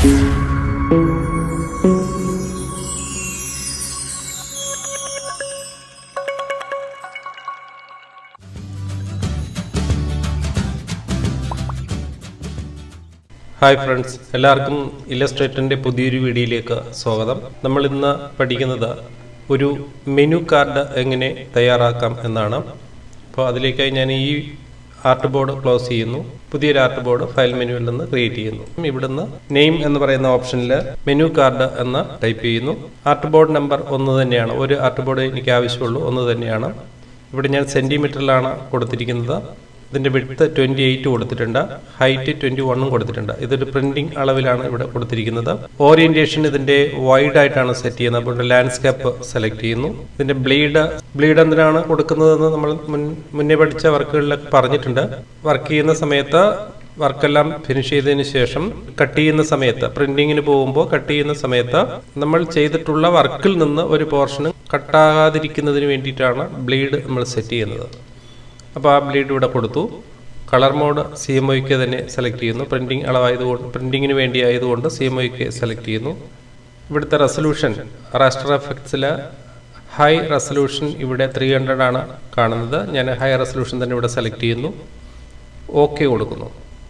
hi friends എല്ലാവർക്കും ഇല്ലസ്ട്രേറ്ററിൻ്റെ പുതിയൊരു വീഡിയോയിലേക്ക് സ്വാഗതം നമ്മൾ ഇന്ന് പഠിക്കുന്നത് ഒരു മെനു കാർഡ് എങ്ങനെ തയ്യാറാക്കാം എന്നാണ് അപ്പോൾ അതിലേക്കായി ഞാൻ ഈ ആർട്ട് ബോർഡ് ക്ലോസ് ചെയ്യുന്നു പുതിയൊരു ആർട്ട് ബോർഡ് ഫയൽ മെനുവിൽ നിന്ന് ക്രിയേറ്റ് ചെയ്യുന്നു ഇവിടുന്ന് നെയിം എന്ന് പറയുന്ന ഓപ്ഷനിൽ മെനു കാർഡ് എന്ന് ടൈപ്പ് ചെയ്യുന്നു ആർട്ട് ബോർഡ് നമ്പർ ഒന്ന് തന്നെയാണ് ഒരു ആർട്ട് ബോർഡ് എനിക്ക് ആവശ്യമുള്ളൂ ഒന്ന് തന്നെയാണ് ഇവിടെ ഞാൻ സെൻറ്റിമീറ്ററിലാണ് കൊടുത്തിരിക്കുന്നത് ഇതിൻ്റെ വിഡ്ത്ത് ട്വൻറ്റി എയ്റ്റ് കൊടുത്തിട്ടുണ്ട് ഹൈറ്റ് ട്വൻറ്റി വണ്ണും കൊടുത്തിട്ടുണ്ട് ഇതൊരു പ്രിന്റിംഗ് അളവിലാണ് ഇവിടെ കൊടുത്തിരിക്കുന്നത് ഓറിയന്റേഷൻ ഇതിൻ്റെ വൈഡ് ആയിട്ടാണ് സെറ്റ് ചെയ്യുന്നത് അപ്പോൾ ലാൻഡ്സ്കേപ്പ് സെലക്ട് ചെയ്യുന്നു ഇതിൻ്റെ ബ്ലീഡ് ബ്ലീഡ് എന്തിനാണ് കൊടുക്കുന്നതെന്ന് നമ്മൾ മുൻ മുന്നേ പഠിച്ച വർക്കുകളിലൊക്കെ പറഞ്ഞിട്ടുണ്ട് വർക്ക് ചെയ്യുന്ന സമയത്ത് വർക്കെല്ലാം ഫിനിഷ് ചെയ്തതിന് ശേഷം കട്ട് ചെയ്യുന്ന സമയത്ത് പ്രിന്റിങ്ങിന് പോകുമ്പോൾ കട്ട് ചെയ്യുന്ന സമയത്ത് നമ്മൾ ചെയ്തിട്ടുള്ള വർക്കിൽ നിന്ന് ഒരു പോർഷന് കട്ടാകാതിരിക്കുന്നതിന് വേണ്ടിയിട്ടാണ് ബ്ലീഡ് നമ്മൾ സെറ്റ് ചെയ്യുന്നത് അപ്പോൾ ആ ബ്ലീഡ് ഇവിടെ കൊടുത്തു കളർ മോഡ് സി എം ഒയ്ക്ക് തന്നെ സെലക്ട് ചെയ്യുന്നു പ്രിൻറ്റിംഗ് അളവായതുകൊണ്ട് പ്രിൻറ്റിങ്ങിന് വേണ്ടി ആയതുകൊണ്ട് സി എം ഒയ്ക്ക് സെലക്ട് ചെയ്യുന്നു ഇവിടുത്തെ റെസൊല്യൂഷൻ റാസ്റ്റർ എഫക്ട്സിൽ ഹൈ റെസൊല്യൂഷൻ ഇവിടെ ത്രീ ഹൺഡ്രഡ് ആണ് കാണുന്നത് ഞാൻ ഹൈ റെസൊല്യൂഷൻ തന്നെ ഇവിടെ സെലക്ട് ചെയ്യുന്നു ഓക്കെ കൊടുക്കുന്നു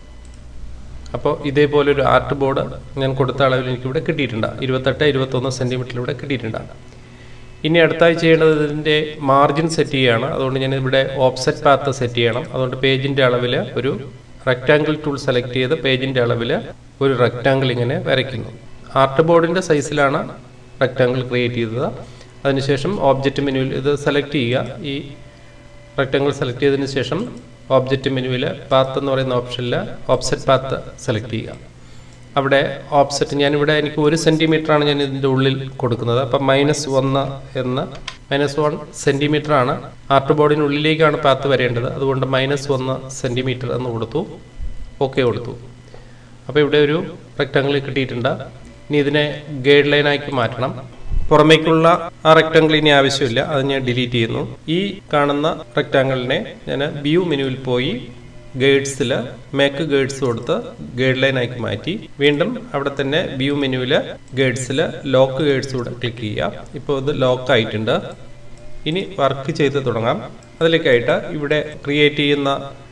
അപ്പോൾ ഇതേപോലെ ഒരു ആർട്ട് ബോർഡ് ഞാൻ കൊടുത്ത അളവിൽ എനിക്കിവിടെ കിട്ടിയിട്ടുണ്ട് ഇരുപത്തെട്ട് ഇരുപത്തൊന്ന് സെൻറ്റിമീറ്റർ ഇവിടെ കിട്ടിയിട്ടുണ്ട് ഇനി അടുത്തായി ചെയ്യേണ്ടത് ഇതിൻ്റെ മാർജിൻ സെറ്റ് ചെയ്യുകയാണ് അതുകൊണ്ട് ഞാൻ ഇവിടെ ഓപ്സെറ്റ് പാത്ത് സെറ്റ് ചെയ്യണം അതുകൊണ്ട് പേജിൻ്റെ അളവിൽ ഒരു റെക്റ്റാങ്കിൾ ടൂൾ സെലക്ട് ചെയ്ത് പേജിൻ്റെ അളവിൽ ഒരു റെക്റ്റാങ്കിൾ ഇങ്ങനെ വരയ്ക്കുന്നു ആർട്ട് ബോർഡിൻ്റെ സൈസിലാണ് റെക്റ്റാങ്കിൾ ക്രിയേറ്റ് ചെയ്തത് അതിനുശേഷം ഓബ്ജക്റ്റ് മെനുവിൽ ഇത് സെലക്ട് ചെയ്യുക ഈ റെക്റ്റാങ്കിൾ സെലക്ട് ചെയ്തതിന് ശേഷം ഓബ്ജക്റ്റ് മെനുവിൽ പാത്ത് എന്ന് പറയുന്ന ഓപ്ഷനിൽ ഓപ്സെറ്റ് പാത്ത് സെലക്ട് ചെയ്യുക അവിടെ ഓപ്സെറ്റ് ഞാനിവിടെ എനിക്ക് ഒരു സെൻറ്റിമീറ്റർ ആണ് ഞാൻ ഇതിൻ്റെ ഉള്ളിൽ കൊടുക്കുന്നത് അപ്പം മൈനസ് ഒന്ന് എന്ന് മൈനസ് വൺ സെൻറ്റിമീറ്റർ ആണ് ആർട്ട് ബോർഡിനുള്ളിലേക്കാണ് പാത്ത് വരേണ്ടത് അതുകൊണ്ട് മൈനസ് ഒന്ന് സെൻറ്റിമീറ്റർ എന്ന് കൊടുത്തു ഓക്കെ കൊടുത്തു അപ്പോൾ ഇവിടെ ഒരു റെക്റ്റാങ്കിൾ കിട്ടിയിട്ടുണ്ട് ഇനി ഇതിനെ ഗൈഡ് ലൈനാക്കി മാറ്റണം പുറമേക്കുള്ള ആ റെക്റ്റാങ്കിൾ ഇനി ആവശ്യമില്ല അത് ഞാൻ ഡിലീറ്റ് ചെയ്യുന്നു ഈ കാണുന്ന റെക്റ്റാങ്കിളിനെ ഞാൻ വ്യൂ മെനുവിൽ പോയി ഗൈഡ്സിൽ മേക്ക് ഗൈഡ്സ് കൊടുത്ത് ഗൈഡ് ലൈൻ ആക്കി മാറ്റി വീണ്ടും അവിടെ തന്നെ വ്യൂ മെനുവിൽ ഗൈഡ്സിൽ ലോക്ക് ഗൈഡ്സ് കൂടെ ക്ലിക്ക് ചെയ്യുക ഇപ്പോൾ ഇത് ലോക്ക് ആയിട്ടുണ്ട് ഇനി വർക്ക് ചെയ്ത് തുടങ്ങാം അതിലേക്കായിട്ട് ഇവിടെ ക്രിയേറ്റ് ചെയ്യുന്ന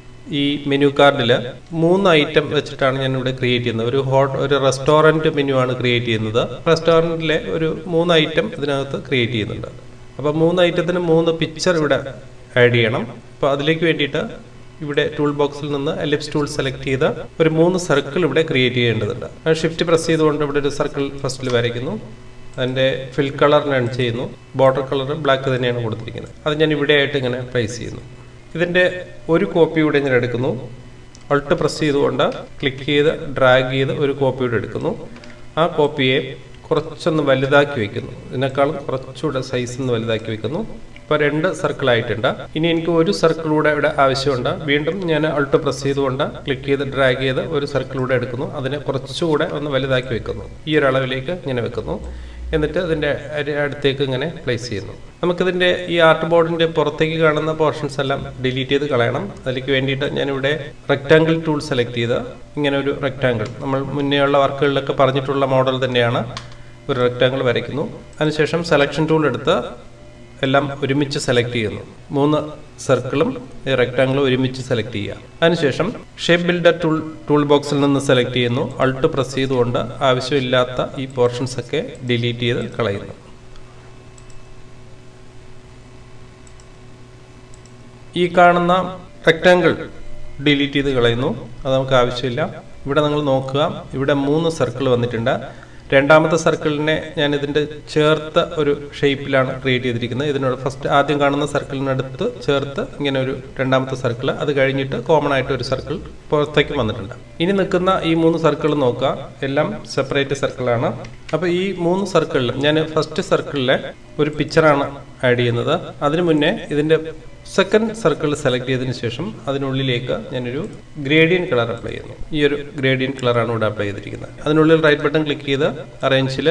ഈ മെനു കാർഡിൽ മൂന്ന് ഐറ്റം വെച്ചിട്ടാണ് ഞാൻ ഇവിടെ ക്രിയേറ്റ് ചെയ്യുന്നത് ഒരു ഹോട്ട് ഒരു റെസ്റ്റോറൻറ്റ് മെനു ആണ് ക്രിയേറ്റ് ചെയ്യുന്നത് റെസ്റ്റോറൻറ്റിലെ ഒരു മൂന്ന് ഐറ്റം ഇതിനകത്ത് ക്രിയേറ്റ് ചെയ്യുന്നുണ്ട് അപ്പോൾ മൂന്ന് ഐറ്റത്തിന് മൂന്ന് പിക്ചർ ഇവിടെ ആഡ് ചെയ്യണം അപ്പോൾ അതിലേക്ക് വേണ്ടിയിട്ട് ഇവിടെ ടൂൾ ബോക്സിൽ നിന്ന് എലിപ്സ് ടൂൾ സെലക്ട് ചെയ്ത് ഒരു മൂന്ന് സർക്കിൾ ഇവിടെ ക്രിയേറ്റ് ചെയ്യേണ്ടതുണ്ട് ഷിഫ്റ്റ് പ്രസ് ചെയ്തുകൊണ്ട് ഇവിടെ ഒരു സർക്കിൾ ഫസ്റ്റിൽ വരയ്ക്കുന്നു അതിൻ്റെ ഫിൽ കളർ ഞാൻ ചെയ്യുന്നു ബോർഡർ കളർ ബ്ലാക്ക് തന്നെയാണ് കൊടുത്തിരിക്കുന്നത് അത് ഞാൻ ഇവിടെ ആയിട്ട് ഇങ്ങനെ പ്രൈസ് ചെയ്യുന്നു ഇതിൻ്റെ ഒരു കോപ്പി ഇവിടെ ഞാൻ എടുക്കുന്നു അൾട്ട് പ്രസ് ചെയ്തുകൊണ്ട് ക്ലിക്ക് ചെയ്ത് ഡ്രാഗ് ചെയ്ത് ഒരു കോപ്പി ഇവിടെ എടുക്കുന്നു ആ കോപ്പിയെ കുറച്ചൊന്ന് വലുതാക്കി വെക്കുന്നു ഇതിനേക്കാളും കുറച്ചുകൂടെ സൈസ് ഒന്ന് വലുതാക്കി വെക്കുന്നു ഇപ്പോൾ രണ്ട് സർക്കിൾ ആയിട്ടുണ്ട് ഇനി എനിക്ക് ഒരു സർക്കിൾ കൂടെ ഇവിടെ ആവശ്യമുണ്ട് വീണ്ടും ഞാൻ അൾട്ട് പ്രസ് ചെയ്തുകൊണ്ട് ക്ലിക്ക് ചെയ്ത് ഡ്രാഗ് ചെയ്ത് ഒരു സർക്കിൾ കൂടെ എടുക്കുന്നു അതിനെ കുറച്ചുകൂടെ ഒന്ന് വലുതാക്കി വെക്കുന്നു ഈ ഒരു അളവിലേക്ക് ഇങ്ങനെ വെക്കുന്നു എന്നിട്ട് അതിൻ്റെ അടുത്തേക്ക് ഇങ്ങനെ പ്ലേസ് ചെയ്യുന്നു നമുക്കിതിൻ്റെ ഈ ആർട്ട് ബോർഡിൻ്റെ പുറത്തേക്ക് കാണുന്ന പോർഷൻസ് എല്ലാം ഡിലീറ്റ് ചെയ്ത് കളയണം അതിലേക്ക് വേണ്ടിയിട്ട് ഞാനിവിടെ റെക്റ്റാങ്കിൾ ടൂൾ സെലക്ട് ചെയ്ത് ഇങ്ങനെ ഒരു റെക്റ്റാങ്കിൾ നമ്മൾ മുന്നേ ഉള്ള വർക്കുകളിലൊക്കെ പറഞ്ഞിട്ടുള്ള മോഡൽ തന്നെയാണ് ഒരു റെക്റ്റാങ്കിൾ വരയ്ക്കുന്നു അതിനുശേഷം സെലക്ഷൻ ടൂൾ എടുത്ത് എല്ലാം ഒരുമിച്ച് സെലക്ട് ചെയ്യുന്നു മൂന്ന് സർക്കിളും റെക്ടാങ്കിളും ഒരുമിച്ച് സെലക്ട് ചെയ്യുക അതിനുശേഷം ഷേപ്പ് ബിൽഡർ ടൂൾ ടൂൾ ബോക്സിൽ നിന്ന് സെലക്ട് ചെയ്യുന്നു അൾട്ട് പ്രസ് ചെയ്തുകൊണ്ട് ആവശ്യമില്ലാത്ത ഈ പോർഷൻസ് ഒക്കെ ഡിലീറ്റ് ചെയ്ത് കളയുന്നു ഈ കാണുന്ന റെക്ടാങ്കിൾ ഡിലീറ്റ് ചെയ്ത് കളയുന്നു അത് നമുക്ക് ആവശ്യമില്ല ഇവിടെ നിങ്ങൾ നോക്കുക ഇവിടെ മൂന്ന് സർക്കിൾ വന്നിട്ടുണ്ട് രണ്ടാമത്തെ സർക്കിളിനെ ഞാൻ ഇതിൻ്റെ ചേർത്ത ഒരു ഷേപ്പിലാണ് ക്രിയേറ്റ് ചെയ്തിരിക്കുന്നത് ഇതിനോട് ഫസ്റ്റ് ആദ്യം കാണുന്ന സർക്കിളിനടുത്ത് ചേർത്ത് ഇങ്ങനെ ഒരു രണ്ടാമത്തെ സർക്കിൾ അത് കഴിഞ്ഞിട്ട് കോമൺ ആയിട്ട് ഒരു സർക്കിൾ പുറത്തേക്ക് വന്നിട്ടുണ്ട് ഇനി നിൽക്കുന്ന ഈ മൂന്ന് സർക്കിൾ നോക്കുക എല്ലാം സെപ്പറേറ്റ് സർക്കിളാണ് അപ്പോൾ ഈ മൂന്ന് സർക്കിളിലും ഞാൻ ഫസ്റ്റ് സർക്കിളിലെ ഒരു പിക്ചറാണ് ആഡ് ചെയ്യുന്നത് അതിനു മുന്നേ ഇതിൻ്റെ സെക്കൻഡ് സർക്കിൾ സെലക്ട് ചെയ്തതിന് ശേഷം അതിനുള്ളിലേക്ക് ഞാനൊരു ഗ്രേഡിയൻ കളർ അപ്ലൈ ചെയ്യുന്നു ഈ ഒരു ഗ്രേഡിയൻ കളറാണ് ഇവിടെ അപ്ലൈ ചെയ്തിരിക്കുന്നത് അതിനുള്ളിൽ റൈറ്റ് ബട്ടൺ ക്ലിക്ക് ചെയ്ത് അറേഞ്ചിൽ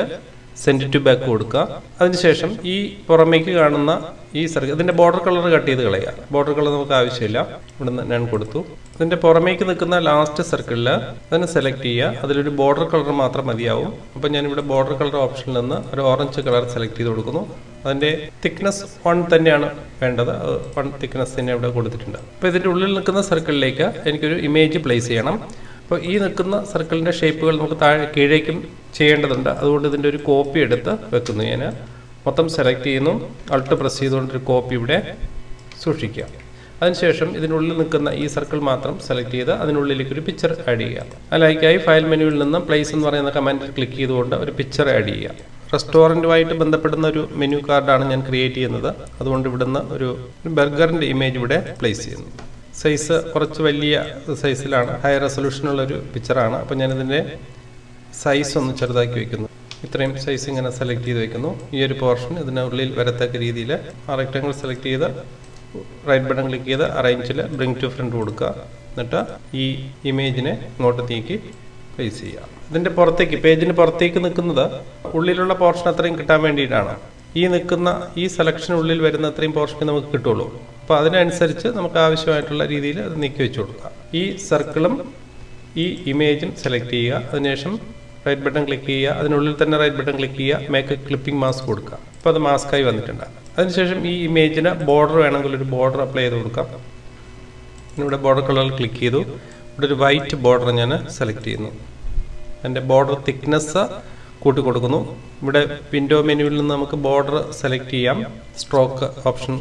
സെൻഡ് ടു ബാക്ക് കൊടുക്കുക അതിനുശേഷം ഈ പുറമേക്ക് കാണുന്ന ഈ സർക്കിൾ ഇതിന്റെ ബോർഡർ കളർ കട്ട് ചെയ്ത് കളയുക ബോർഡർ കളർ നമുക്ക് ആവശ്യമില്ല ഇവിടുന്ന് ഞാൻ കൊടുത്തു ഇതിന്റെ പുറമേക്ക് നിൽക്കുന്ന ലാസ്റ്റ് സർക്കിളിൽ അതിനെ സെലക്ട് ചെയ്യുക അതിലൊരു ബോർഡർ കളർ മാത്രം മതിയാവും അപ്പം ഞാനിവിടെ ബോർഡർ കളർ ഓപ്ഷനിൽ നിന്ന് ഒരു ഓറഞ്ച് കളർ സെലക്ട് ചെയ്ത് കൊടുക്കുന്നു അതിന്റെ തിക്നെസ് വൺ തന്നെയാണ് വേണ്ടത് വൺ തിക്നെസ് തന്നെ ഇവിടെ കൊടുത്തിട്ടുണ്ട് അപ്പോൾ ഇതിന്റെ ഉള്ളിൽ നിൽക്കുന്ന സർക്കിളിലേക്ക് എനിക്കൊരു ഇമേജ് പ്ലേസ് ചെയ്യണം അപ്പോൾ ഈ നിൽക്കുന്ന സർക്കിളിൻ്റെ ഷേപ്പുകൾ നമുക്ക് താഴെ കീഴേക്കും ചെയ്യേണ്ടതുണ്ട് അതുകൊണ്ട് ഇതിൻ്റെ ഒരു കോപ്പി എടുത്ത് വെക്കുന്നു ഞാൻ മൊത്തം സെലക്ട് ചെയ്യുന്നു അൾട്ട് പ്രസ് ചെയ്തുകൊണ്ട് ഒരു കോപ്പി ഇവിടെ സൂക്ഷിക്കുക അതിനുശേഷം ഇതിനുള്ളിൽ നിൽക്കുന്ന ഈ സർക്കിൾ മാത്രം സെലക്ട് ചെയ്ത് അതിനുള്ളിലേക്ക് ഒരു പിക്ചർ ആഡ് ചെയ്യുക അലൈക്കായി ഫയൽ മെനുവിൽ നിന്ന് പ്ലേസ് എന്ന് പറയുന്ന കമാൻഡിൽ ക്ലിക്ക് ചെയ്തുകൊണ്ട് ഒരു പിക്ചർ ആഡ് ചെയ്യുക റെസ്റ്റോറൻറ്റുമായിട്ട് ബന്ധപ്പെടുന്ന ഒരു മെനു കാർഡാണ് ഞാൻ ക്രിയേറ്റ് ചെയ്യുന്നത് അതുകൊണ്ട് ഇവിടുന്ന് ഒരു ബർഗറിൻ്റെ ഇമേജ് ഇവിടെ പ്ലേസ് ചെയ്യുന്നു സൈസ് കുറച്ച് വലിയ സൈസിലാണ് ഹൈ റെസൊല്യൂഷനുള്ള ഒരു പിക്ചറാണ് അപ്പോൾ ഞാനിതിൻ്റെ സൈസ് ഒന്ന് ചെറുതാക്കി വെക്കുന്നു ഇത്രയും സൈസ് ഇങ്ങനെ സെലക്ട് ചെയ്ത് വെക്കുന്നു ഈ ഒരു പോർഷൻ ഇതിനുള്ളിൽ വരത്തക്ക രീതിയിൽ ആ റെക്ടാങ്കിൾ സെലക്ട് ചെയ്ത് റൈറ്റ് ബട്ടൺ ക്ലിക്ക് ചെയ്ത് അറേഞ്ചിൽ ബ്രിങ് ടു ഫ്രണ്ട് കൊടുക്കുക എന്നിട്ട് ഈ ഇമേജിനെ ഇങ്ങോട്ട് നീക്കി പ്ലേസ് ചെയ്യുക ഇതിൻ്റെ പുറത്തേക്ക് പേജിന് പുറത്തേക്ക് നിൽക്കുന്നത് ഉള്ളിലുള്ള പോർഷൻ അത്രയും കിട്ടാൻ വേണ്ടിയിട്ടാണ് ഈ നിൽക്കുന്ന ഈ സെലക്ഷനുള്ളിൽ വരുന്ന അത്രയും പോർഷൻ നമുക്ക് കിട്ടുള്ളൂ അപ്പോൾ അതിനനുസരിച്ച് നമുക്ക് ആവശ്യമായിട്ടുള്ള രീതിയിൽ അത് നീക്കി വെച്ച് കൊടുക്കുക ഈ സർക്കിളും ഈ ഇമേജും സെലക്ട് ചെയ്യുക അതിനുശേഷം റൈറ്റ് ബട്ടൺ ക്ലിക്ക് ചെയ്യുക അതിനുള്ളിൽ തന്നെ റൈറ്റ് ബട്ടൺ ക്ലിക്ക് ചെയ്യുക മേക്ക് ക്ലിപ്പിംഗ് മാസ്ക് കൊടുക്കുക അപ്പോൾ അത് മാസ്കായി വന്നിട്ടുണ്ട് അതിനുശേഷം ഈ ഇമേജിന് ബോർഡർ വേണമെങ്കിൽ ഒരു ബോർഡർ അപ്ലൈ ചെയ്ത് കൊടുക്കാം ഇവിടെ ബോർഡർ കളറിൽ ക്ലിക്ക് ചെയ്തു ഇവിടെ ഒരു വൈറ്റ് ബോർഡർ ഞാൻ സെലക്ട് ചെയ്യുന്നു അതിൻ്റെ ബോർഡർ തിക്നെസ് കൂട്ടി കൊടുക്കുന്നു ഇവിടെ വിൻഡോ മെനുവിൽ നിന്ന് നമുക്ക് ബോർഡർ സെലക്ട് ചെയ്യാം സ്ട്രോക്ക് ഓപ്ഷൻ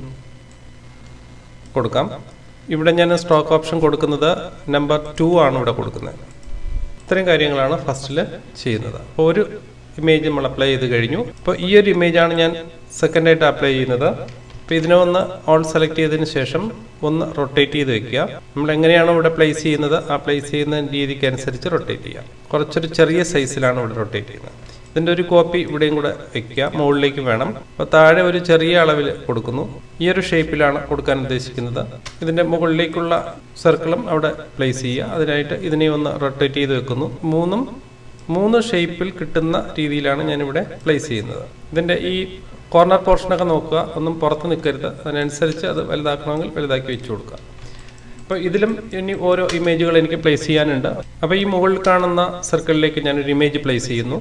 കൊടുക്കാം ഇവിടെ ഞാൻ സ്ട്രോക്ക് ഓപ്ഷൻ കൊടുക്കുന്നത് നമ്പർ ടു ആണ് ഇവിടെ കൊടുക്കുന്നത് ഇത്രയും കാര്യങ്ങളാണ് ഫസ്റ്റിൽ ചെയ്യുന്നത് അപ്പോൾ ഒരു ഇമേജ് നമ്മൾ അപ്ലൈ ചെയ്ത് കഴിഞ്ഞു അപ്പോൾ ഈ ഒരു ഇമേജാണ് ഞാൻ സെക്കൻഡായിട്ട് അപ്ലൈ ചെയ്യുന്നത് അപ്പോൾ ഇതിനെ ഒന്ന് ഓൺ സെലക്ട് ചെയ്തതിന് ശേഷം ഒന്ന് റൊട്ടേറ്റ് ചെയ്ത് വെക്കുക നമ്മൾ എങ്ങനെയാണോ ഇവിടെ പ്ലേസ് ചെയ്യുന്നത് ആ പ്ലേസ് ചെയ്യുന്ന രീതിക്ക് അനുസരിച്ച് റൊട്ടേറ്റ് ചെയ്യുക കുറച്ചൊരു ചെറിയ സൈസിലാണ് ഇവിടെ റൊട്ടേറ്റ് ചെയ്യുന്നത് ഇതിൻ്റെ ഒരു കോപ്പി ഇവിടെയും കൂടെ വെക്കുക മുകളിലേക്ക് വേണം അപ്പോൾ താഴെ ഒരു ചെറിയ അളവിൽ കൊടുക്കുന്നു ഈ ഒരു ഷേപ്പിലാണ് കൊടുക്കാൻ ഉദ്ദേശിക്കുന്നത് ഇതിൻ്റെ മുകളിലേക്കുള്ള സർക്കിളും അവിടെ പ്ലേസ് ചെയ്യുക അതിനായിട്ട് ഇതിനെ ഒന്ന് റൊട്ടേറ്റ് ചെയ്ത് വെക്കുന്നു മൂന്നും മൂന്ന് ഷേപ്പിൽ കിട്ടുന്ന രീതിയിലാണ് ഞാനിവിടെ പ്ലേസ് ചെയ്യുന്നത് ഇതിൻ്റെ ഈ കോർണർ പോർഷനൊക്കെ നോക്കുക ഒന്നും പുറത്ത് നിൽക്കരുത് അതിനനുസരിച്ച് അത് വലുതാക്കണമെങ്കിൽ വലുതാക്കി വെച്ച് കൊടുക്കുക അപ്പോൾ ഇതിലും ഇനി ഓരോ ഇമേജുകൾ എനിക്ക് പ്ലേസ് ചെയ്യാനുണ്ട് അപ്പോൾ ഈ മുകളിൽ കാണുന്ന സർക്കിളിലേക്ക് ഞാനൊരു ഇമേജ് പ്ലേസ് ചെയ്യുന്നു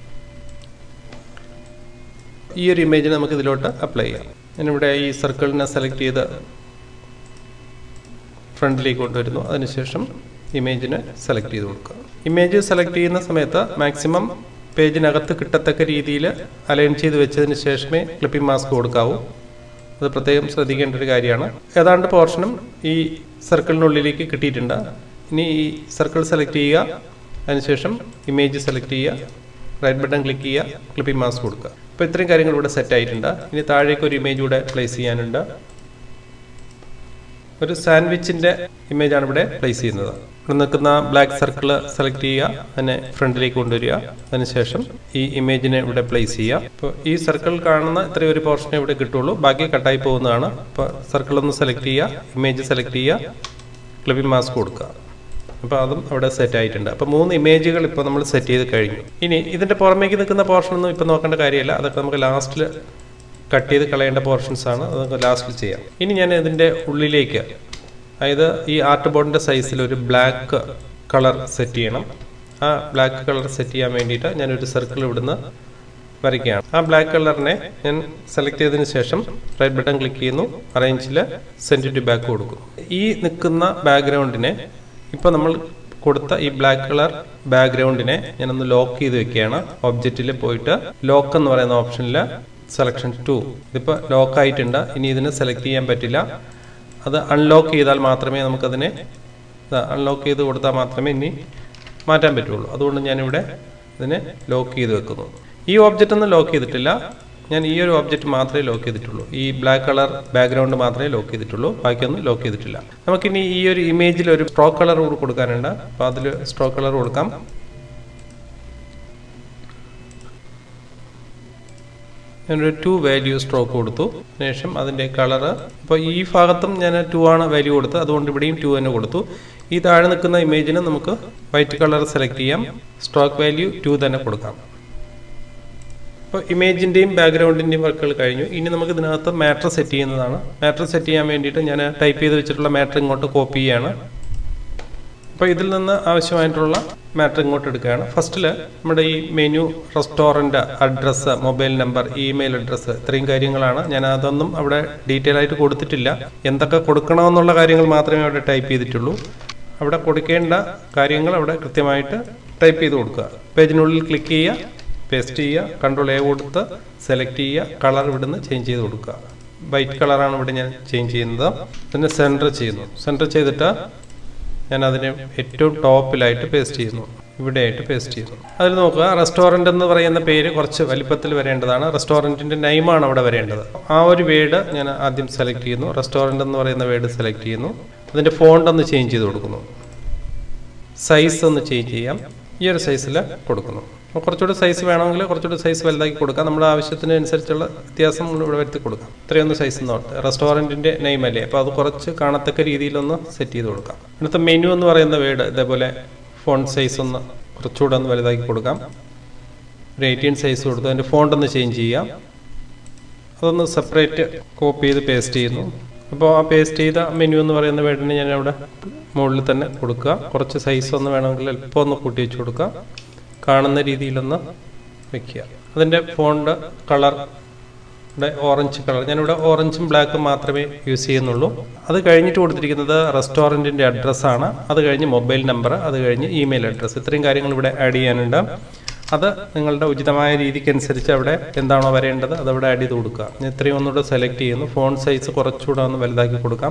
ഈ ഒരു ഇമേജിനെ നമുക്ക് ഇതിലോട്ട് അപ്ലൈ ചെയ്യാം ഞാനിവിടെ ഈ സർക്കിളിനെ സെലക്ട് ചെയ്ത് ഫ്രണ്ടിലേക്ക് കൊണ്ടുവരുന്നു അതിനുശേഷം ഇമേജിനെ സെലക്ട് ചെയ്ത് കൊടുക്കുക ഇമേജ് സെലക്ട് ചെയ്യുന്ന സമയത്ത് മാക്സിമം പേജിനകത്ത് കിട്ടത്തക്ക രീതിയിൽ അലൈൻ ചെയ്ത് വെച്ചതിന് ശേഷമേ ക്ലിപ്പിംഗ് മാസ്ക് കൊടുക്കാവൂ അത് പ്രത്യേകം ശ്രദ്ധിക്കേണ്ട ഒരു കാര്യമാണ് ഏതാണ്ട് പോർഷനും ഈ സർക്കിളിനുള്ളിലേക്ക് കിട്ടിയിട്ടുണ്ട് ഇനി ഈ സർക്കിൾ സെലക്ട് ചെയ്യുക അതിനുശേഷം ഇമേജ് സെലക്ട് ചെയ്യുക റൈറ്റ് ബട്ടൺ ക്ലിക്ക് ചെയ്യുക ക്ലിപ്പിംഗ് മാസ്ക് കൊടുക്കുക അപ്പോൾ ഇത്രയും കാര്യങ്ങൾ ഇവിടെ സെറ്റ് ആയിട്ടുണ്ട് ഇനി താഴേക്ക് ഒരു ഇമേജ് കൂടെ പ്ലേസ് ചെയ്യാനുണ്ട് ഒരു സാൻഡ്വിച്ചിൻ്റെ ഇമേജാണ് ഇവിടെ പ്ലേസ് ചെയ്യുന്നത് ഇവിടെ നിൽക്കുന്ന ബ്ലാക്ക് സർക്കിൾ സെലക്ട് ചെയ്യുക അതിനെ ഫ്രണ്ടിലേക്ക് കൊണ്ടുവരിക അതിനുശേഷം ഈ ഇമേജിനെ ഇവിടെ പ്ലേസ് ചെയ്യുക അപ്പോൾ ഈ സർക്കിൾ കാണുന്ന ഇത്രയും ഒരു പോർഷനെ ഇവിടെ കിട്ടുള്ളൂ ബാക്കി കട്ടായി പോകുന്നതാണ് അപ്പോൾ സർക്കിൾ ഒന്ന് സെലക്ട് ചെയ്യുക ഇമേജ് സെലക്ട് ചെയ്യുക ക്ലിപ്പിംഗ് മാസ്ക് കൊടുക്കുക അപ്പോൾ അതും അവിടെ സെറ്റ് ആയിട്ടുണ്ട് അപ്പോൾ മൂന്ന് ഇമേജുകൾ ഇപ്പോൾ നമ്മൾ സെറ്റ് ചെയ്ത് കഴിഞ്ഞു ഇനി ഇതിൻ്റെ പുറമേക്ക് നിൽക്കുന്ന പോർഷൻ ഒന്നും ഇപ്പോൾ നോക്കേണ്ട കാര്യമില്ല അതൊക്കെ നമുക്ക് ലാസ്റ്റിൽ കട്ട് ചെയ്ത് കളയേണ്ട പോർഷൻസ് ആണ് അത് നമുക്ക് ലാസ്റ്റിൽ ചെയ്യാം ഇനി ഞാൻ ഇതിൻ്റെ ഉള്ളിലേക്ക് അതായത് ഈ ആർട്ട് ബോർഡിൻ്റെ സൈസിൽ ഒരു ബ്ലാക്ക് കളർ സെറ്റ് ചെയ്യണം ആ ബ്ലാക്ക് കളർ സെറ്റ് ചെയ്യാൻ വേണ്ടിയിട്ട് ഞാനൊരു സർക്കിൾ ഇവിടുന്ന് വരയ്ക്കുകയാണ് ആ ബ്ലാക്ക് കളറിനെ ഞാൻ സെലക്ട് ചെയ്തതിന് ശേഷം റൈറ്റ് ബട്ടൺ ക്ലിക്ക് ചെയ്യുന്നു അറേഞ്ചിൽ സെൻഡ് ടു ബാക്ക് കൊടുക്കും ഈ നിൽക്കുന്ന ബാക്ക്ഗ്രൗണ്ടിനെ ഇപ്പോൾ നമ്മൾ കൊടുത്ത ഈ ബ്ലാക്ക് കളർ ബാക്ക്ഗ്രൗണ്ടിനെ ഞാനൊന്ന് ലോക്ക് ചെയ്ത് വെക്കുകയാണ് ഒബ്ജക്റ്റിൽ പോയിട്ട് ലോക്ക് എന്ന് പറയുന്ന ഓപ്ഷനിൽ സെലക്ഷൻ ടു ഇതിപ്പോൾ ലോക്ക് ആയിട്ടുണ്ട് ഇനി ഇതിനെ സെലക്ട് ചെയ്യാൻ പറ്റില്ല അത് അൺലോക്ക് ചെയ്താൽ മാത്രമേ നമുക്കതിനെ അൺലോക്ക് ചെയ്ത് കൊടുത്താൽ മാത്രമേ ഇനി മാറ്റാൻ പറ്റുള്ളൂ അതുകൊണ്ട് ഞാനിവിടെ ഇതിനെ ലോക്ക് ചെയ്ത് വെക്കുന്നു ഈ ഓബ്ജക്റ്റ് ഒന്നും ലോക്ക് ചെയ്തിട്ടില്ല ഞാൻ ഈ ഒരു ഓബ്ജക്റ്റ് മാത്രമേ ലോക്ക് ചെയ്തിട്ടുള്ളൂ ഈ ബ്ലാക്ക് കളർ ബാക്ക്ഗ്രൗണ്ട് മാത്രമേ ലോക്ക് ചെയ്തിട്ടുള്ളൂ ബാക്കിയൊന്നും ലോക്ക് ചെയ്തിട്ടില്ല നമുക്കിനി ഈ ഒരു ഇമേജിൽ ഒരു സ്ട്രോക്ക് കളർ കൂടി കൊടുക്കാനുണ്ട് അപ്പോൾ അതിൽ സ്ട്രോക്ക് കളർ കൊടുക്കാം ഞാനൊരു ടു വാല്യൂ സ്ട്രോക്ക് കൊടുത്തു ശേഷം അതിൻ്റെ കളറ് അപ്പോൾ ഈ ഭാഗത്തും ഞാൻ ടു ആണ് വാല്യൂ കൊടുത്തത് അതുകൊണ്ട് ഇവിടെയും ടു തന്നെ കൊടുത്തു ഈ താഴെ നിൽക്കുന്ന ഇമേജിന് നമുക്ക് വൈറ്റ് കളർ സെലക്ട് ചെയ്യാം സ്ട്രോക്ക് വാല്യൂ ടു തന്നെ കൊടുക്കാം അപ്പോൾ ഇമേജിൻ്റെയും ബാക്ക്ഗ്രൗണ്ടിൻ്റെയും വർക്കുകൾ കഴിഞ്ഞു ഇനി നമുക്ക് ഇതിനകത്ത് മാറ്റർ സെറ്റ് ചെയ്യുന്നതാണ് മാറ്റർ സെറ്റ് ചെയ്യാൻ വേണ്ടിയിട്ട് ഞാൻ ടൈപ്പ് ചെയ്ത് വെച്ചിട്ടുള്ള മാറ്റർ ഇങ്ങോട്ട് കോപ്പി ചെയ്യാണ് അപ്പോൾ ഇതിൽ നിന്ന് ആവശ്യമായിട്ടുള്ള മാറ്റർ ഇങ്ങോട്ട് എടുക്കുകയാണ് ഫസ്റ്റിൽ നമ്മുടെ ഈ menu restaurant address mobile number email address ഇത്രയും കാര്യങ്ങളാണ് ഞാൻ അതൊന്നും അവിടെ ഡീറ്റെയിൽ ആയിട്ട് കൊടുത്തിട്ടില്ല എന്തൊക്കെ കൊടുക്കണമെന്നുള്ള കാര്യങ്ങൾ മാത്രമേ അവിടെ ടൈപ്പ് ചെയ്തിട്ടുള്ളൂ അവിടെ കൊടുക്കേണ്ട കാര്യങ്ങൾ അവിടെ കൃത്യമായിട്ട് ടൈപ്പ് ചെയ്ത് കൊടുക്കുക പേജിനുള്ളിൽ ക്ലിക്ക് ചെയ്യുക പേസ്റ്റ് ചെയ്യുക കൺട്രോൾ എ കൊടുത്ത് സെലക്ട് ചെയ്യുക കളർ ഇവിടുന്ന് ചേഞ്ച് ചെയ്ത് കൊടുക്കുക വൈറ്റ് കളറാണ് ഇവിടെ ഞാൻ ചേഞ്ച് ചെയ്യുന്നത് പിന്നെ സെൻറ്റർ ചെയ്യുന്നു സെൻറ്റർ ചെയ്തിട്ട് ഞാൻ അതിനെ ഏറ്റവും ടോപ്പിലായിട്ട് പേസ്റ്റ് ചെയ്യുന്നു ഇവിടെയായിട്ട് പേസ്റ്റ് ചെയ്യുന്നു അതിൽ നോക്കുക റെസ്റ്റോറൻ്റ് എന്ന് പറയുന്ന പേര് കുറച്ച് വലിപ്പത്തിൽ വരേണ്ടതാണ് റെസ്റ്റോറൻറ്റിൻ്റെ നെയിമാണ് അവിടെ വരേണ്ടത് ആ ഒരു വേർഡ് ഞാൻ ആദ്യം സെലക്ട് ചെയ്യുന്നു റെസ്റ്റോറൻ്റ് എന്ന് പറയുന്ന വേർഡ് സെലക്ട് ചെയ്യുന്നു അതിൻ്റെ ഫോണ്ട് ഒന്ന് ചേഞ്ച് ചെയ്ത് കൊടുക്കുന്നു സൈസ് ഒന്ന് ചേഞ്ച് ചെയ്യാം ഈ ഒരു സൈസിൽ കൊടുക്കുന്നു അപ്പോൾ കുറച്ചുകൂടി സൈസ് വേണമെങ്കിൽ കുറച്ചുകൂടി സൈസ് വലുതാക്കി കൊടുക്കാം നമ്മുടെ ആവശ്യത്തിന് അനുസരിച്ചുള്ള വ്യത്യാസം നമ്മൾ ഇവിടെ വരുത്തി കൊടുക്കാം ഇത്രയൊന്ന് സൈസ് നോട്ട് റെസ്റ്റോറൻറ്റിൻ്റെ നെയിം അല്ലേ അപ്പോൾ അത് കുറച്ച് കാണത്തക്ക രീതിയിലൊന്ന് സെറ്റ് ചെയ്ത് കൊടുക്കാം അടുത്ത മെനു എന്ന് പറയുന്ന വേർഡ് ഇതേപോലെ ഫോൺ സൈസ് ഒന്ന് കുറച്ചുകൂടെ ഒന്ന് വലുതാക്കി കൊടുക്കാം ഒരു എയ്റ്റീൻ സൈസ് കൊടുത്ത് അതിൻ്റെ ഫോണ്ട് ഒന്ന് ചേഞ്ച് ചെയ്യാം അതൊന്ന് സെപ്പറേറ്റ് കോപ്പി ചെയ്ത് പേസ്റ്റ് ചെയ്യുന്നു അപ്പോൾ ആ പേസ്റ്റ് ചെയ്ത മെനു എന്ന് പറയുന്ന വേർഡിന് ഞാൻ അവിടെ മുകളിൽ തന്നെ കൊടുക്കുക കുറച്ച് സൈസ് ഒന്ന് വേണമെങ്കിൽ അല്പം ഒന്ന് കൂട്ടി വെച്ച് കൊടുക്കുക കാണുന്ന രീതിയിലൊന്ന് വെക്കുക അതിൻ്റെ ഫോണ്ട് കളർ ഇവിടെ ഓറഞ്ച് കളർ ഞാനിവിടെ ഓറഞ്ചും ബ്ലാക്കും മാത്രമേ യൂസ് ചെയ്യുന്നുള്ളൂ അത് കഴിഞ്ഞിട്ട് കൊടുത്തിരിക്കുന്നത് റെസ്റ്റോറൻറ്റിൻ്റെ അഡ്രസ്സാണ് അത് കഴിഞ്ഞ് മൊബൈൽ നമ്പർ അത് കഴിഞ്ഞ് ഇമെയിൽ അഡ്രസ്സ് ഇത്രയും കാര്യങ്ങൾ ഇവിടെ ആഡ് ചെയ്യാനുണ്ട് അത് നിങ്ങളുടെ ഉചിതമായ രീതിക്ക് അനുസരിച്ച് അവിടെ എന്താണോ വരേണ്ടത് അത് അവിടെ ആഡ് ചെയ്ത് കൊടുക്കുക ഞാൻ ഇത്രയും ഒന്നുകൂടെ സെലക്ട് ചെയ്യുന്നു ഫോൺ സൈസ് കുറച്ചുകൂടെ ഒന്ന് വലുതാക്കി കൊടുക്കാം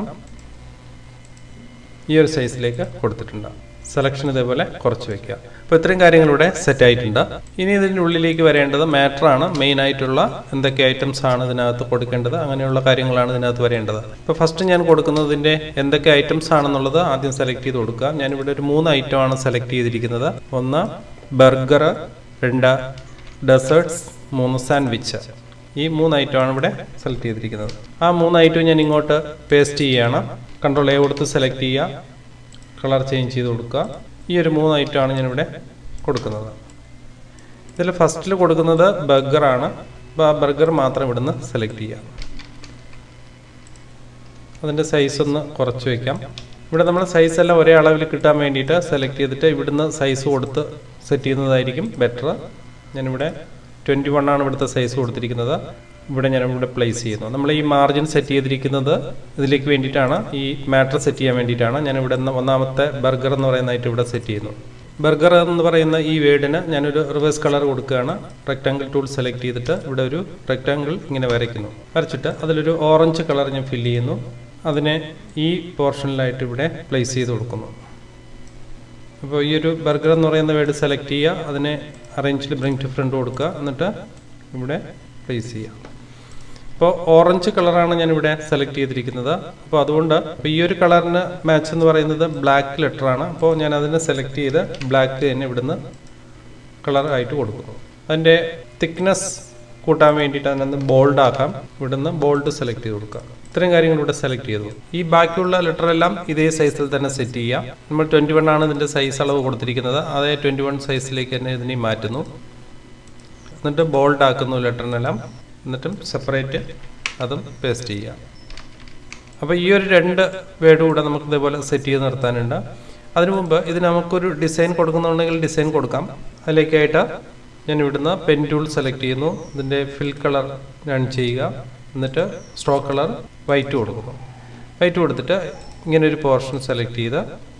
ഈ ഒരു സൈസിലേക്ക് കൊടുത്തിട്ടുണ്ട് സെലക്ഷൻ ഇതേപോലെ കുറച്ച് വെക്കുക അപ്പോൾ ഇത്രയും കാര്യങ്ങൾ ഇവിടെ സെറ്റ് ആയിട്ടുണ്ട് ഇനി ഇതിൻ്റെ ഉള്ളിലേക്ക് വരേണ്ടത് മാറ്റർ ആണ് മെയിൻ ആയിട്ടുള്ള എന്തൊക്കെ ഐറ്റംസ് ആണ് ഇതിനകത്ത് കൊടുക്കേണ്ടത് അങ്ങനെയുള്ള കാര്യങ്ങളാണ് ഇതിനകത്ത് വരേണ്ടത് ഇപ്പോൾ ഫസ്റ്റ് ഞാൻ കൊടുക്കുന്നതിൻ്റെ എന്തൊക്കെ ഐറ്റംസ് ആണെന്നുള്ളത് ആദ്യം സെലക്ട് ചെയ്ത് കൊടുക്കുക ഞാനിവിടെ ഒരു മൂന്ന് ഐറ്റം ആണ് സെലക്ട് ചെയ്തിരിക്കുന്നത് ഒന്ന് ബർഗർ രണ്ട് ഡെസേർട്സ് മൂന്ന് സാൻഡ്വിച്ച് ഈ മൂന്ന് ഐറ്റമാണ് ഇവിടെ സെലക്ട് ചെയ്തിരിക്കുന്നത് ആ മൂന്ന് ഐറ്റം ഞാൻ ഇങ്ങോട്ട് പേസ്റ്റ് ചെയ്യുകയാണ് കൺട്രോൾ എ കൊടുത്ത് സെലക്ട് ചെയ്യുക കളർ ചേഞ്ച് ചെയ്ത് കൊടുക്കുക ഈ ഒരു മൂന്ന് ഐറ്റമാണ് ഞാനിവിടെ കൊടുക്കുന്നത് ഇതിൽ ഫസ്റ്റിൽ കൊടുക്കുന്നത് ബർഗറാണ് അപ്പോൾ ആ ബർഗർ മാത്രം ഇവിടുന്ന് സെലക്ട് ചെയ്യുക അതിൻ്റെ സൈസ് ഒന്ന് കുറച്ച് വയ്ക്കാം ഇവിടെ നമ്മൾ സൈസ് എല്ലാം ഒരേ അളവിൽ കിട്ടാൻ വേണ്ടിയിട്ട് സെലക്ട് ചെയ്തിട്ട് ഇവിടുന്ന് സൈസ് കൊടുത്ത് സെറ്റ് ചെയ്യുന്നതായിരിക്കും ബെറ്റർ ഞാനിവിടെ ട്വൻറ്റി വൺ ആണ് ഇവിടുത്തെ സൈസ് കൊടുത്തിരിക്കുന്നത് ഇവിടെ ഞാൻ ഇവിടെ പ്ലേസ് ചെയ്യുന്നു നമ്മൾ ഈ മാർജിൻ സെറ്റ് ചെയ്തിരിക്കുന്നത് ഇതിലേക്ക് വേണ്ടിയിട്ടാണ് ഈ മാറ്റർ സെറ്റ് ചെയ്യാൻ വേണ്ടിയിട്ടാണ് ഞാൻ ഇവിടെ നിന്ന് ഒന്നാമത്തെ ബർഗർ എന്ന് പറയുന്നതായിട്ട് ഇവിടെ സെറ്റ് ചെയ്യുന്നു ബർഗർ എന്ന് പറയുന്ന ഈ വേർഡിന് ഞാനൊരു റിവേഴ്സ് കളർ കൊടുക്കുകയാണ് റെക്ടാങ്കിൾ ടൂൾ സെലക്ട് ചെയ്തിട്ട് ഇവിടെ ഒരു റെക്ടാങ്കിൾ ഇങ്ങനെ വരയ്ക്കുന്നു വരച്ചിട്ട് അതിലൊരു ഓറഞ്ച് കളർ ഞാൻ ഫില്ല് ചെയ്യുന്നു അതിനെ ഈ പോർഷനിലായിട്ട് ഇവിടെ പ്ലേസ് ചെയ്ത് കൊടുക്കുന്നു അപ്പോൾ ഈ ഒരു ബർഗർ എന്ന് പറയുന്ന വേർഡ് സെലക്ട് ചെയ്യുക അതിനെ അറേഞ്ചിൽ ബ്രിങ് ടു ഫ്രണ്ട് കൊടുക്കുക എന്നിട്ട് ഇവിടെ പ്ലേസ് ചെയ്യുക ഇപ്പോൾ ഓറഞ്ച് കളറാണ് ഞാൻ ഇവിടെ സെലക്ട് ചെയ്തിരിക്കുന്നത് അപ്പോൾ അതുകൊണ്ട് ഇപ്പോൾ ഈ ഒരു കളറിന് മാച്ച് എന്ന് പറയുന്നത് ബ്ലാക്ക് ലെറ്റർ ആണ് അപ്പോൾ ഞാൻ അതിനെ സെലക്ട് ചെയ്ത് ബ്ലാക്ക് തന്നെ ഇവിടുന്ന് കളർ ആയിട്ട് കൊടുക്കുന്നു അതിൻ്റെ തിക്നെസ് കൂട്ടാൻ വേണ്ടിയിട്ട് അതിനൊന്ന് ബോൾഡ് ആക്കാം ഇവിടുന്ന് ബോൾഡ് സെലക്ട് ചെയ്ത് കൊടുക്കുക ഇത്രയും കാര്യങ്ങൾ ഇവിടെ സെലക്ട് ചെയ്തു ഈ ബാക്കിയുള്ള ലെറ്റർ എല്ലാം ഇതേ സൈസിൽ തന്നെ സെറ്റ് ചെയ്യാം നമ്മൾ ട്വൻറ്റി വൺ ആണ് ഇതിൻ്റെ സൈസ് അളവ് കൊടുത്തിരിക്കുന്നത് അതേ ട്വൻറ്റി വൺ സൈസിലേക്ക് തന്നെ ഇതിനെ മാറ്റുന്നു എന്നിട്ട് ബോൾഡ് ആക്കുന്നു ലെറ്ററിനെല്ലാം എന്നിട്ടും സെപ്പറേറ്റ് അതും പേസ്റ്റ് ചെയ്യാം അപ്പോൾ ഈ ഒരു രണ്ട് വേർഡ് കൂടെ നമുക്ക് ഇതേപോലെ സെറ്റ് ചെയ്ത് നിർത്താനുണ്ട് അതിനു മുമ്പ് ഇത് നമുക്കൊരു ഡിസൈൻ കൊടുക്കുന്നുണ്ടെങ്കിൽ ഡിസൈൻ കൊടുക്കാം അതിലേക്കായിട്ട് ഞാൻ ഇവിടുന്ന് പെൻ ടൂൾ സെലക്ട് ചെയ്യുന്നു ഇതിൻ്റെ ഫിൽ കളർ ഞാൻ ചെയ്യുക എന്നിട്ട് സ്ട്രോക്ക് കളർ വൈറ്റ് കൊടുക്കുന്നു വൈറ്റ് കൊടുത്തിട്ട് ഇങ്ങനെ ഒരു പോർഷൻ സെലക്ട് ചെയ്ത്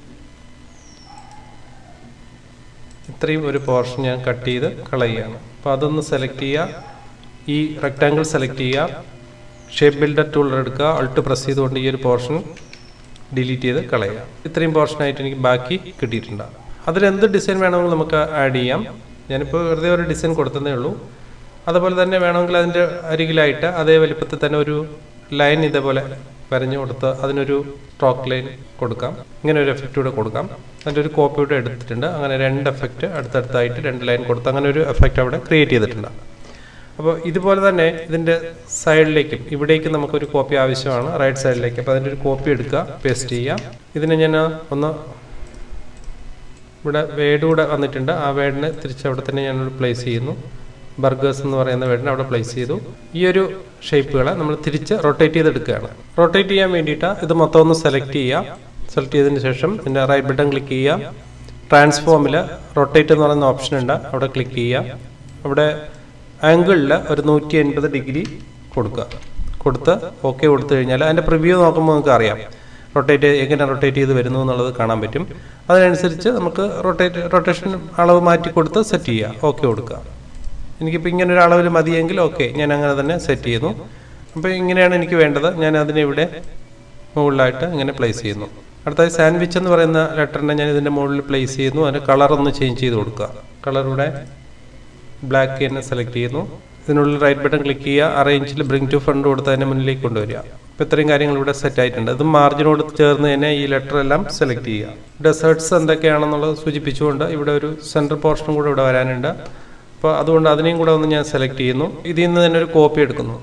ഇത്രയും ഒരു പോർഷൻ ഞാൻ കട്ട് ചെയ്ത് കളയുകയാണ് അപ്പോൾ അതൊന്ന് സെലക്ട് ചെയ്യുക ഈ റെക്റ്റാങ്കിൾ സെലക്ട് ചെയ്യുക ഷേപ്പ് ബിൽഡർ ടൂൾ എടുക്കുക അൾട്ട് പ്രസ് ചെയ്തുകൊണ്ട് ഈ ഒരു പോർഷൻ ഡിലീറ്റ് ചെയ്ത് കളയുക ഇത്രയും പോർഷനായിട്ട് എനിക്ക് ബാക്കി കിട്ടിയിട്ടുണ്ട് അതിലെന്ത് ഡിസൈൻ വേണമെങ്കിൽ നമുക്ക് ആഡ് ചെയ്യാം ഞാനിപ്പോൾ വെറുതെ ഒരു ഡിസൈൻ കൊടുത്തതേ ഉള്ളൂ അതുപോലെ തന്നെ വേണമെങ്കിൽ അതിൻ്റെ അരികിലായിട്ട് അതേ വലിപ്പത്തിൽ തന്നെ ഒരു ലൈൻ ഇതേപോലെ വരഞ്ഞു കൊടുത്ത് അതിനൊരു സ്ട്രോക്ക് ലൈൻ കൊടുക്കാം ഇങ്ങനെ ഒരു എഫക്റ്റ് കൂടെ കൊടുക്കാം അതിൻ്റെ ഒരു കോപ്പി കൂടെ എടുത്തിട്ടുണ്ട് അങ്ങനെ രണ്ട് എഫക്റ്റ് അടുത്തടുത്തായിട്ട് രണ്ട് ലൈൻ കൊടുത്ത് അങ്ങനെ ഒരു എഫക്റ്റ് അവിടെ ക്രിയേറ്റ് ചെയ്തിട്ടുണ്ട് അപ്പോൾ ഇതുപോലെ തന്നെ ഇതിൻ്റെ സൈഡിലേക്കും ഇവിടേക്കും നമുക്കൊരു കോപ്പി ആവശ്യമാണ് റൈറ്റ് സൈഡിലേക്ക് അപ്പോൾ അതിൻ്റെ ഒരു കോപ്പി എടുക്കുക പേസ്റ്റ് ചെയ്യുക ഇതിനെ ഞാൻ ഒന്ന് ഇവിടെ വേഡ് കൂടെ വന്നിട്ടുണ്ട് ആ വേഡിനെ തിരിച്ച് അവിടെ തന്നെ ഞാനൊരു പ്ലേസ് ചെയ്യുന്നു ബർഗേഴ്സ് എന്ന് പറയുന്ന വേർഡിനെ അവിടെ പ്ലേസ് ചെയ്തു ഈ ഒരു ഷേപ്പുകളെ നമ്മൾ തിരിച്ച് റൊട്ടേറ്റ് ചെയ്തെടുക്കുകയാണ് റൊട്ടേറ്റ് ചെയ്യാൻ വേണ്ടിയിട്ട് ഇത് മൊത്തം ഒന്ന് സെലക്ട് ചെയ്യുക സെലക്ട് ചെയ്തതിന് ശേഷം ഇതിൻ്റെ റൈറ്റ് ബട്ടൺ ക്ലിക്ക് ചെയ്യുക ട്രാൻസ്ഫോമിൽ റൊട്ടേറ്റ് എന്ന് പറയുന്ന ഓപ്ഷൻ ഉണ്ട് അവിടെ ക്ലിക്ക് ചെയ്യുക അവിടെ ആംഗിളിൽ ഒരു നൂറ്റി എൺപത് ഡിഗ്രി കൊടുക്കുക കൊടുത്ത് ഓക്കെ കൊടുത്തു കഴിഞ്ഞാൽ അതിൻ്റെ പ്രിവ്യൂ നോക്കുമ്പോൾ നമുക്ക് അറിയാം റൊട്ടേറ്റ് എങ്ങനെ റൊട്ടേറ്റ് ചെയ്ത് വരുന്നു എന്നുള്ളത് കാണാൻ പറ്റും അതിനനുസരിച്ച് നമുക്ക് റൊട്ടേറ്റ് റൊട്ടേഷൻ അളവ് മാറ്റി കൊടുത്ത് സെറ്റ് ചെയ്യുക ഓക്കെ കൊടുക്കുക എനിക്കിപ്പോൾ ഇങ്ങനെ ഒരു അളവിൽ മതിയെങ്കിൽ ഓക്കെ ഞാൻ അങ്ങനെ തന്നെ സെറ്റ് ചെയ്യുന്നു അപ്പോൾ ഇങ്ങനെയാണ് എനിക്ക് വേണ്ടത് ഞാൻ അതിനെ ഇവിടെ മുകളിലായിട്ട് ഇങ്ങനെ പ്ലേസ് ചെയ്യുന്നു അടുത്തത് സാൻഡ്വിച്ച് എന്ന് പറയുന്ന ലെറ്ററിനെ ഞാൻ ഇതിൻ്റെ മുകളിൽ പ്ലേസ് ചെയ്യുന്നു അതിൻ്റെ കളർ ഒന്ന് ചേഞ്ച് ചെയ്ത് കൊടുക്കുക കളർ ഇവിടെ ബ്ലാക്ക് തന്നെ സെലക്ട് ചെയ്യുന്നു ഇതിനുള്ളിൽ റൈറ്റ് ബട്ടൺ ക്ലിക്ക് ചെയ്യുക അറേഞ്ചിൽ ബ്രിങ് ടു ഫ്രണ്ട് കൊടുത്ത് അതിൻ്റെ മുന്നിലേക്ക് കൊണ്ടുവരിക അപ്പോൾ ഇത്രയും കാര്യങ്ങൾ ഇവിടെ സെറ്റ് ആയിട്ടുണ്ട് ഇത് മാർജിനോട് ചേർന്ന് തന്നെ ഈ ലെറ്റർ എല്ലാം സെലക്ട് ചെയ്യുക ഡെസേർട്സ് എന്തൊക്കെയാണെന്നുള്ളത് സൂചിപ്പിച്ചുകൊണ്ട് ഇവിടെ ഒരു സെൻട്രൽ പോർഷനും കൂടെ ഇവിടെ വരാനുണ്ട് അപ്പോൾ അതുകൊണ്ട് അതിനെയും കൂടെ ഒന്ന് ഞാൻ സെലക്ട് ചെയ്യുന്നു ഇതിൽ നിന്ന് തന്നെ ഒരു കോപ്പി എടുക്കുന്നു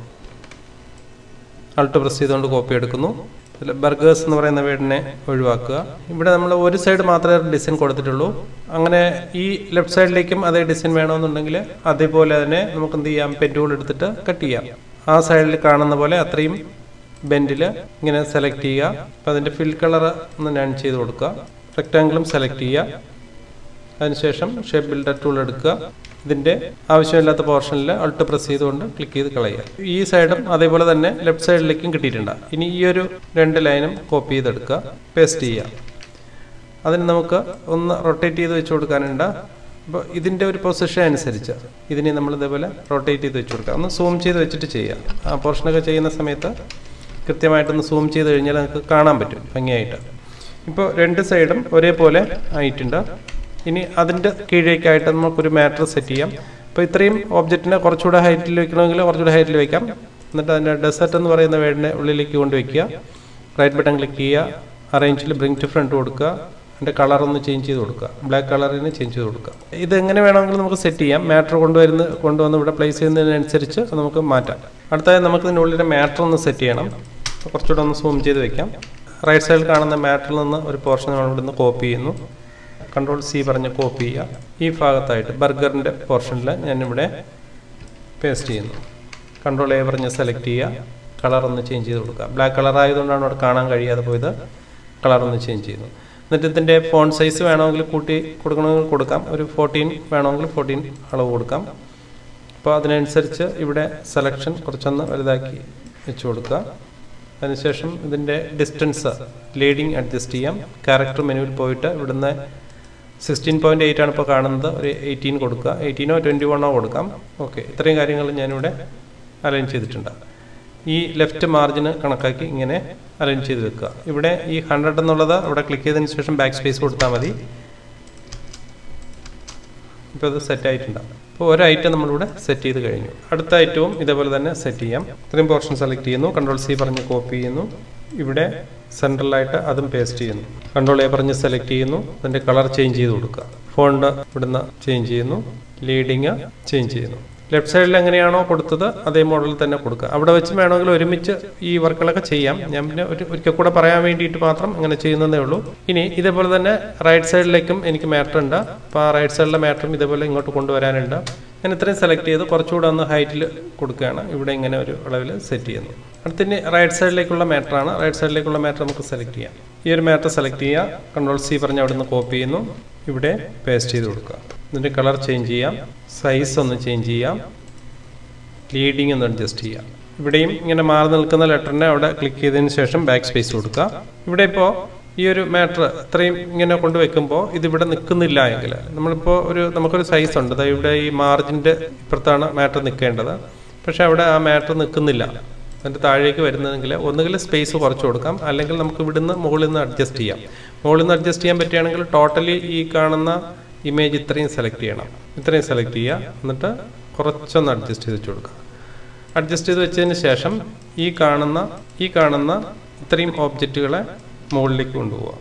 അൾട്ട് പ്രസ് ചെയ്തുകൊണ്ട് കോപ്പി എടുക്കുന്നു ഇതിൽ ബർഗേഴ്സ് എന്ന് പറയുന്ന വേർഡിനെ ഒഴിവാക്കുക ഇവിടെ നമ്മൾ ഒരു സൈഡ് മാത്രമേ ഡിസൈൻ കൊടുത്തിട്ടുള്ളൂ അങ്ങനെ ഈ ലെഫ്റ്റ് സൈഡിലേക്കും അതേ ഡിസൈൻ വേണമെന്നുണ്ടെങ്കിൽ അതേപോലെ തന്നെ നമുക്ക് എന്ത് ചെയ്യാം പെൻ ടൂൾ എടുത്തിട്ട് കട്ട് ചെയ്യാം ആ സൈഡിൽ കാണുന്ന പോലെ അത്രയും ബെൻഡിൽ ഇങ്ങനെ സെലക്ട് ചെയ്യുക അപ്പം അതിൻ്റെ ഫിൽ കളർ ഒന്ന് ഞാൻ ചെയ്ത് കൊടുക്കുക റെക്റ്റാങ്കിളും സെലക്ട് ചെയ്യുക അതിനുശേഷം ഷേപ്പ് ബിൽഡർ ടൂൾ എടുക്കുക ഇതിന്റെ ആവശ്യമില്ലാത്ത പോർഷനിൽ അൾട്ട് പ്രസ് ചെയ്തുകൊണ്ട് ക്ലിക്ക് ചെയ്ത് കളയുക ഈ സൈഡും അതേപോലെ തന്നെ ലെഫ്റ്റ് സൈഡിലേക്കും കിട്ടിയിട്ടുണ്ട് ഇനി ഈ ഒരു രണ്ട് ലൈനും കോപ്പി ചെയ്തെടുക്കുക പേസ്റ്റ് ചെയ്യുക അതിന് നമുക്ക് ഒന്ന് റൊട്ടേറ്റ് ചെയ്ത് വെച്ച് കൊടുക്കാനുണ്ട് അപ്പോൾ ഇതിൻ്റെ ഒരു പൊസിഷൻ അനുസരിച്ച് ഇതിനെ നമ്മൾ ഇതേപോലെ റൊട്ടേറ്റ് ചെയ്ത് വെച്ച് കൊടുക്കുക ഒന്ന് സൂം ചെയ്ത് വെച്ചിട്ട് ചെയ്യുക ആ പോർഷനൊക്കെ ചെയ്യുന്ന സമയത്ത് കൃത്യമായിട്ടൊന്ന് സൂം ചെയ്ത് കഴിഞ്ഞാൽ നമുക്ക് കാണാൻ പറ്റും ഭംഗിയായിട്ട് ഇപ്പോൾ രണ്ട് സൈഡും ഒരേപോലെ ആയിട്ടുണ്ട് ഇനി അതിൻ്റെ കീഴേക്കായിട്ട് നമുക്കൊരു മാറ്റർ സെറ്റ് ചെയ്യാം അപ്പോൾ ഇത്രയും ഓബ്ജക്റ്റിനെ കുറച്ചുകൂടെ ഹൈറ്റിൽ വെക്കണമെങ്കിൽ കുറച്ചുകൂടെ ഹൈറ്റിൽ വെക്കാം എന്നിട്ട് അതിൻ്റെ ഡെസേർട്ട് എന്ന് പറയുന്ന വേടിനെ ഉള്ളിലേക്ക് കൊണ്ട് വെക്കുക റൈറ്റ് ബട്ടൺ ക്ലിക്ക് ചെയ്യുക അറേഞ്ചിൽ ബ്രിങ് ടു ഫ്രണ്ട് കൊടുക്കുക അതിൻ്റെ കളർ ഒന്ന് ചേഞ്ച് ചെയ്ത് കൊടുക്കുക ബ്ലാക്ക് കളറിന് ചേഞ്ച് ചെയ്ത് കൊടുക്കുക ഇത് എങ്ങനെ വേണമെങ്കിലും നമുക്ക് സെറ്റ് ചെയ്യാം മാറ്റർ കൊണ്ടുവരുന്ന കൊണ്ടുവന്ന് ഇവിടെ പ്ലേസ് ചെയ്യുന്നതിനനുസരിച്ച് അത് നമുക്ക് മാറ്റാം അടുത്തതായി നമുക്ക് ഇതിനുള്ളിലെ മാറ്റർ ഒന്ന് സെറ്റ് ചെയ്യണം കുറച്ചുകൂടെ ഒന്ന് സൂം ചെയ്ത് വെക്കാം റൈറ്റ് സൈഡിൽ കാണുന്ന മാറ്ററിൽ നിന്ന് ഒരു പോർഷൻ നമ്മൾ ഇവിടുന്ന് കോപ്പി ചെയ്യുന്നു കൺട്രോൾ സി പറഞ്ഞ് കോപ്പി ചെയ്യുക ഈ ഭാഗത്തായിട്ട് ബർഗറിൻ്റെ പോർഷനിൽ ഞാനിവിടെ പേസ്റ്റ് ചെയ്യുന്നു കൺട്രോൾ എ പറഞ്ഞ് സെലക്ട് ചെയ്യുക കളർ ഒന്ന് ചേഞ്ച് ചെയ്ത് കൊടുക്കുക ബ്ലാക്ക് കളർ ആയതുകൊണ്ടാണ് അവിടെ കാണാൻ കഴിയാതെ പോയത് കളർ ഒന്ന് ചേഞ്ച് ചെയ്യുന്നു എന്നിട്ട് ഇതിൻ്റെ ഫോൺ സൈസ് വേണമെങ്കിൽ കൂട്ടി കൊടുക്കണമെങ്കിൽ കൊടുക്കാം ഒരു ഫോർട്ടീൻ വേണമെങ്കിൽ ഫോർട്ടീൻ അളവ് കൊടുക്കാം അപ്പോൾ അതിനനുസരിച്ച് ഇവിടെ സെലക്ഷൻ കുറച്ചൊന്ന് വലുതാക്കി വെച്ച് കൊടുക്കുക അതിനുശേഷം ഇതിൻ്റെ ഡിസ്റ്റൻസ് ലീഡിങ് അഡ്ജസ്റ്റ് ചെയ്യാം ക്യാരക്ടർ മെനുവിൽ പോയിട്ട് ഇവിടുന്ന് സിക്സ്റ്റീൻ പോയിൻറ്റ് എയ്റ്റ് ആണ് ഇപ്പോൾ കാണുന്നത് ഒരു എയ്റ്റീൻ കൊടുക്കുക എയ്റ്റീനോ ട്വൻറ്റി വണ്ണോ കൊടുക്കാം ഓക്കെ ഇത്രയും കാര്യങ്ങൾ ഞാനിവിടെ അലൈൻ ചെയ്തിട്ടുണ്ട് ഈ ലെഫ്റ്റ് മാർജിന് കണക്കാക്കി ഇങ്ങനെ അലൈൻ ചെയ്ത് വെക്കുക ഇവിടെ ഈ ഹൺഡ്രഡ് എന്നുള്ളത് ഇവിടെ ക്ലിക്ക് ചെയ്തതിന് ശേഷം ബാക്ക് സ്പേസ് കൊടുത്താൽ മതി ഇപ്പോൾ ഇത് സെറ്റ് ആയിട്ടുണ്ടാവും അപ്പോൾ ഒരു ഐറ്റം നമ്മളിവിടെ സെറ്റ് ചെയ്ത് കഴിഞ്ഞു അടുത്ത ഐറ്റവും ഇതേപോലെ തന്നെ സെറ്റ് ചെയ്യാം ഇത്രയും പോർഷൻ സെലക്ട് ചെയ്യുന്നു കൺട്രോൾ സി പറഞ്ഞ് കോപ്പി ചെയ്യുന്നു ഇവിടെ സെൻട്രലായിട്ട് അതും പേസ്റ്റ് ചെയ്യുന്നു കൺട്രോൾ എ പറഞ്ഞ് സെലക്ട് ചെയ്യുന്നു അതിൻ്റെ കളർ ചേഞ്ച് ചെയ്ത് കൊടുക്കുക ഫോണ്ട് ഇവിടുന്ന് ചേഞ്ച് ചെയ്യുന്നു ലീഡിങ് ചേഞ്ച് ചെയ്യുന്നു ലെഫ്റ്റ് സൈഡിൽ എങ്ങനെയാണോ കൊടുത്തത് അതേ മോഡലിൽ തന്നെ കൊടുക്കുക അവിടെ വെച്ച് വേണമെങ്കിൽ ഒരുമിച്ച് ഈ വർക്കുകളൊക്കെ ചെയ്യാം ഞാൻ പിന്നെ ഒരു ഒരിക്കൽ കൂടെ പറയാൻ വേണ്ടിയിട്ട് മാത്രം അങ്ങനെ ചെയ്യുന്നതേ ഉള്ളൂ ഇനി ഇതേപോലെ തന്നെ റൈറ്റ് സൈഡിലേക്കും എനിക്ക് മാറ്റർ ഉണ്ട് അപ്പോൾ ആ റൈറ്റ് സൈഡിലെ മാറ്ററും ഇതേപോലെ ഇങ്ങോട്ട് കൊണ്ടുവരാനുണ്ട് ഞാൻ ഇത്രയും സെലക്ട് ചെയ്ത് കുറച്ചുകൂടെ ഒന്ന് ഹൈറ്റിൽ കൊടുക്കുകയാണ് ഇവിടെ ഇങ്ങനെ ഒരു അളവിൽ സെറ്റ് ചെയ്യുന്നു അടുത്തിന് റൈറ്റ് സൈഡിലേക്കുള്ള മാറ്ററാണ് റൈറ്റ് സൈഡിലേക്കുള്ള മാറ്റർ നമുക്ക് സെലക്ട് ചെയ്യാം ഈ ഒരു മാറ്റർ സെലക്ട് ചെയ്യുക കൺട്രോൾ സി പറഞ്ഞ് അവിടെ നിന്ന് കോപ്പി ചെയ്യുന്നു ഇവിടെ പേസ്റ്റ് ചെയ്ത് കൊടുക്കുക ഇതിൻ്റെ കളർ ചേഞ്ച് ചെയ്യാം സൈസ് ഒന്ന് ചേഞ്ച് ചെയ്യാം ലീഡിങ് ഒന്ന് അഡ്ജസ്റ്റ് ചെയ്യാം ഇവിടെയും ഇങ്ങനെ മാറി നിൽക്കുന്ന ലെറ്ററിനെ അവിടെ ക്ലിക്ക് ചെയ്തതിന് ശേഷം ബാക്ക് സ്പേസ് കൊടുക്കുക ഇവിടെ ഇപ്പോൾ ഈ ഒരു മാറ്റർ ഇത്രയും ഇങ്ങനെ കൊണ്ടുവെക്കുമ്പോൾ ഇതിവിടെ നിൽക്കുന്നില്ല എങ്കിൽ നമ്മളിപ്പോൾ ഒരു നമുക്കൊരു സൈസ് ഉണ്ട് അതായത് ഇവിടെ ഈ മാർജിൻ്റെ ഇപ്പുറത്താണ് മാറ്റർ നിൽക്കേണ്ടത് പക്ഷേ അവിടെ ആ മാറ്റർ നിൽക്കുന്നില്ല അതിൻ്റെ താഴേക്ക് വരുന്നതെങ്കിൽ ഒന്നുകിൽ സ്പേസ് കുറച്ച് കൊടുക്കാം അല്ലെങ്കിൽ നമുക്ക് ഇവിടുന്ന് മുകളിൽ നിന്ന് അഡ്ജസ്റ്റ് ചെയ്യാം മുകളിൽ നിന്ന് അഡ്ജസ്റ്റ് ചെയ്യാൻ പറ്റുകയാണെങ്കിൽ ടോട്ടലി ഈ കാണുന്ന ഇമേജ് ഇത്രയും സെലക്ട് ചെയ്യണം ഇത്രയും സെലക്ട് ചെയ്യുക എന്നിട്ട് കുറച്ചൊന്ന് അഡ്ജസ്റ്റ് ചെയ്ത് വെച്ച് കൊടുക്കുക അഡ്ജസ്റ്റ് ചെയ്ത് വെച്ചതിന് ശേഷം ഈ കാണുന്ന ഈ കാണുന്ന ഇത്രയും ഓബ്ജക്റ്റുകളെ മുകളിലേക്ക് കൊണ്ടുപോവുക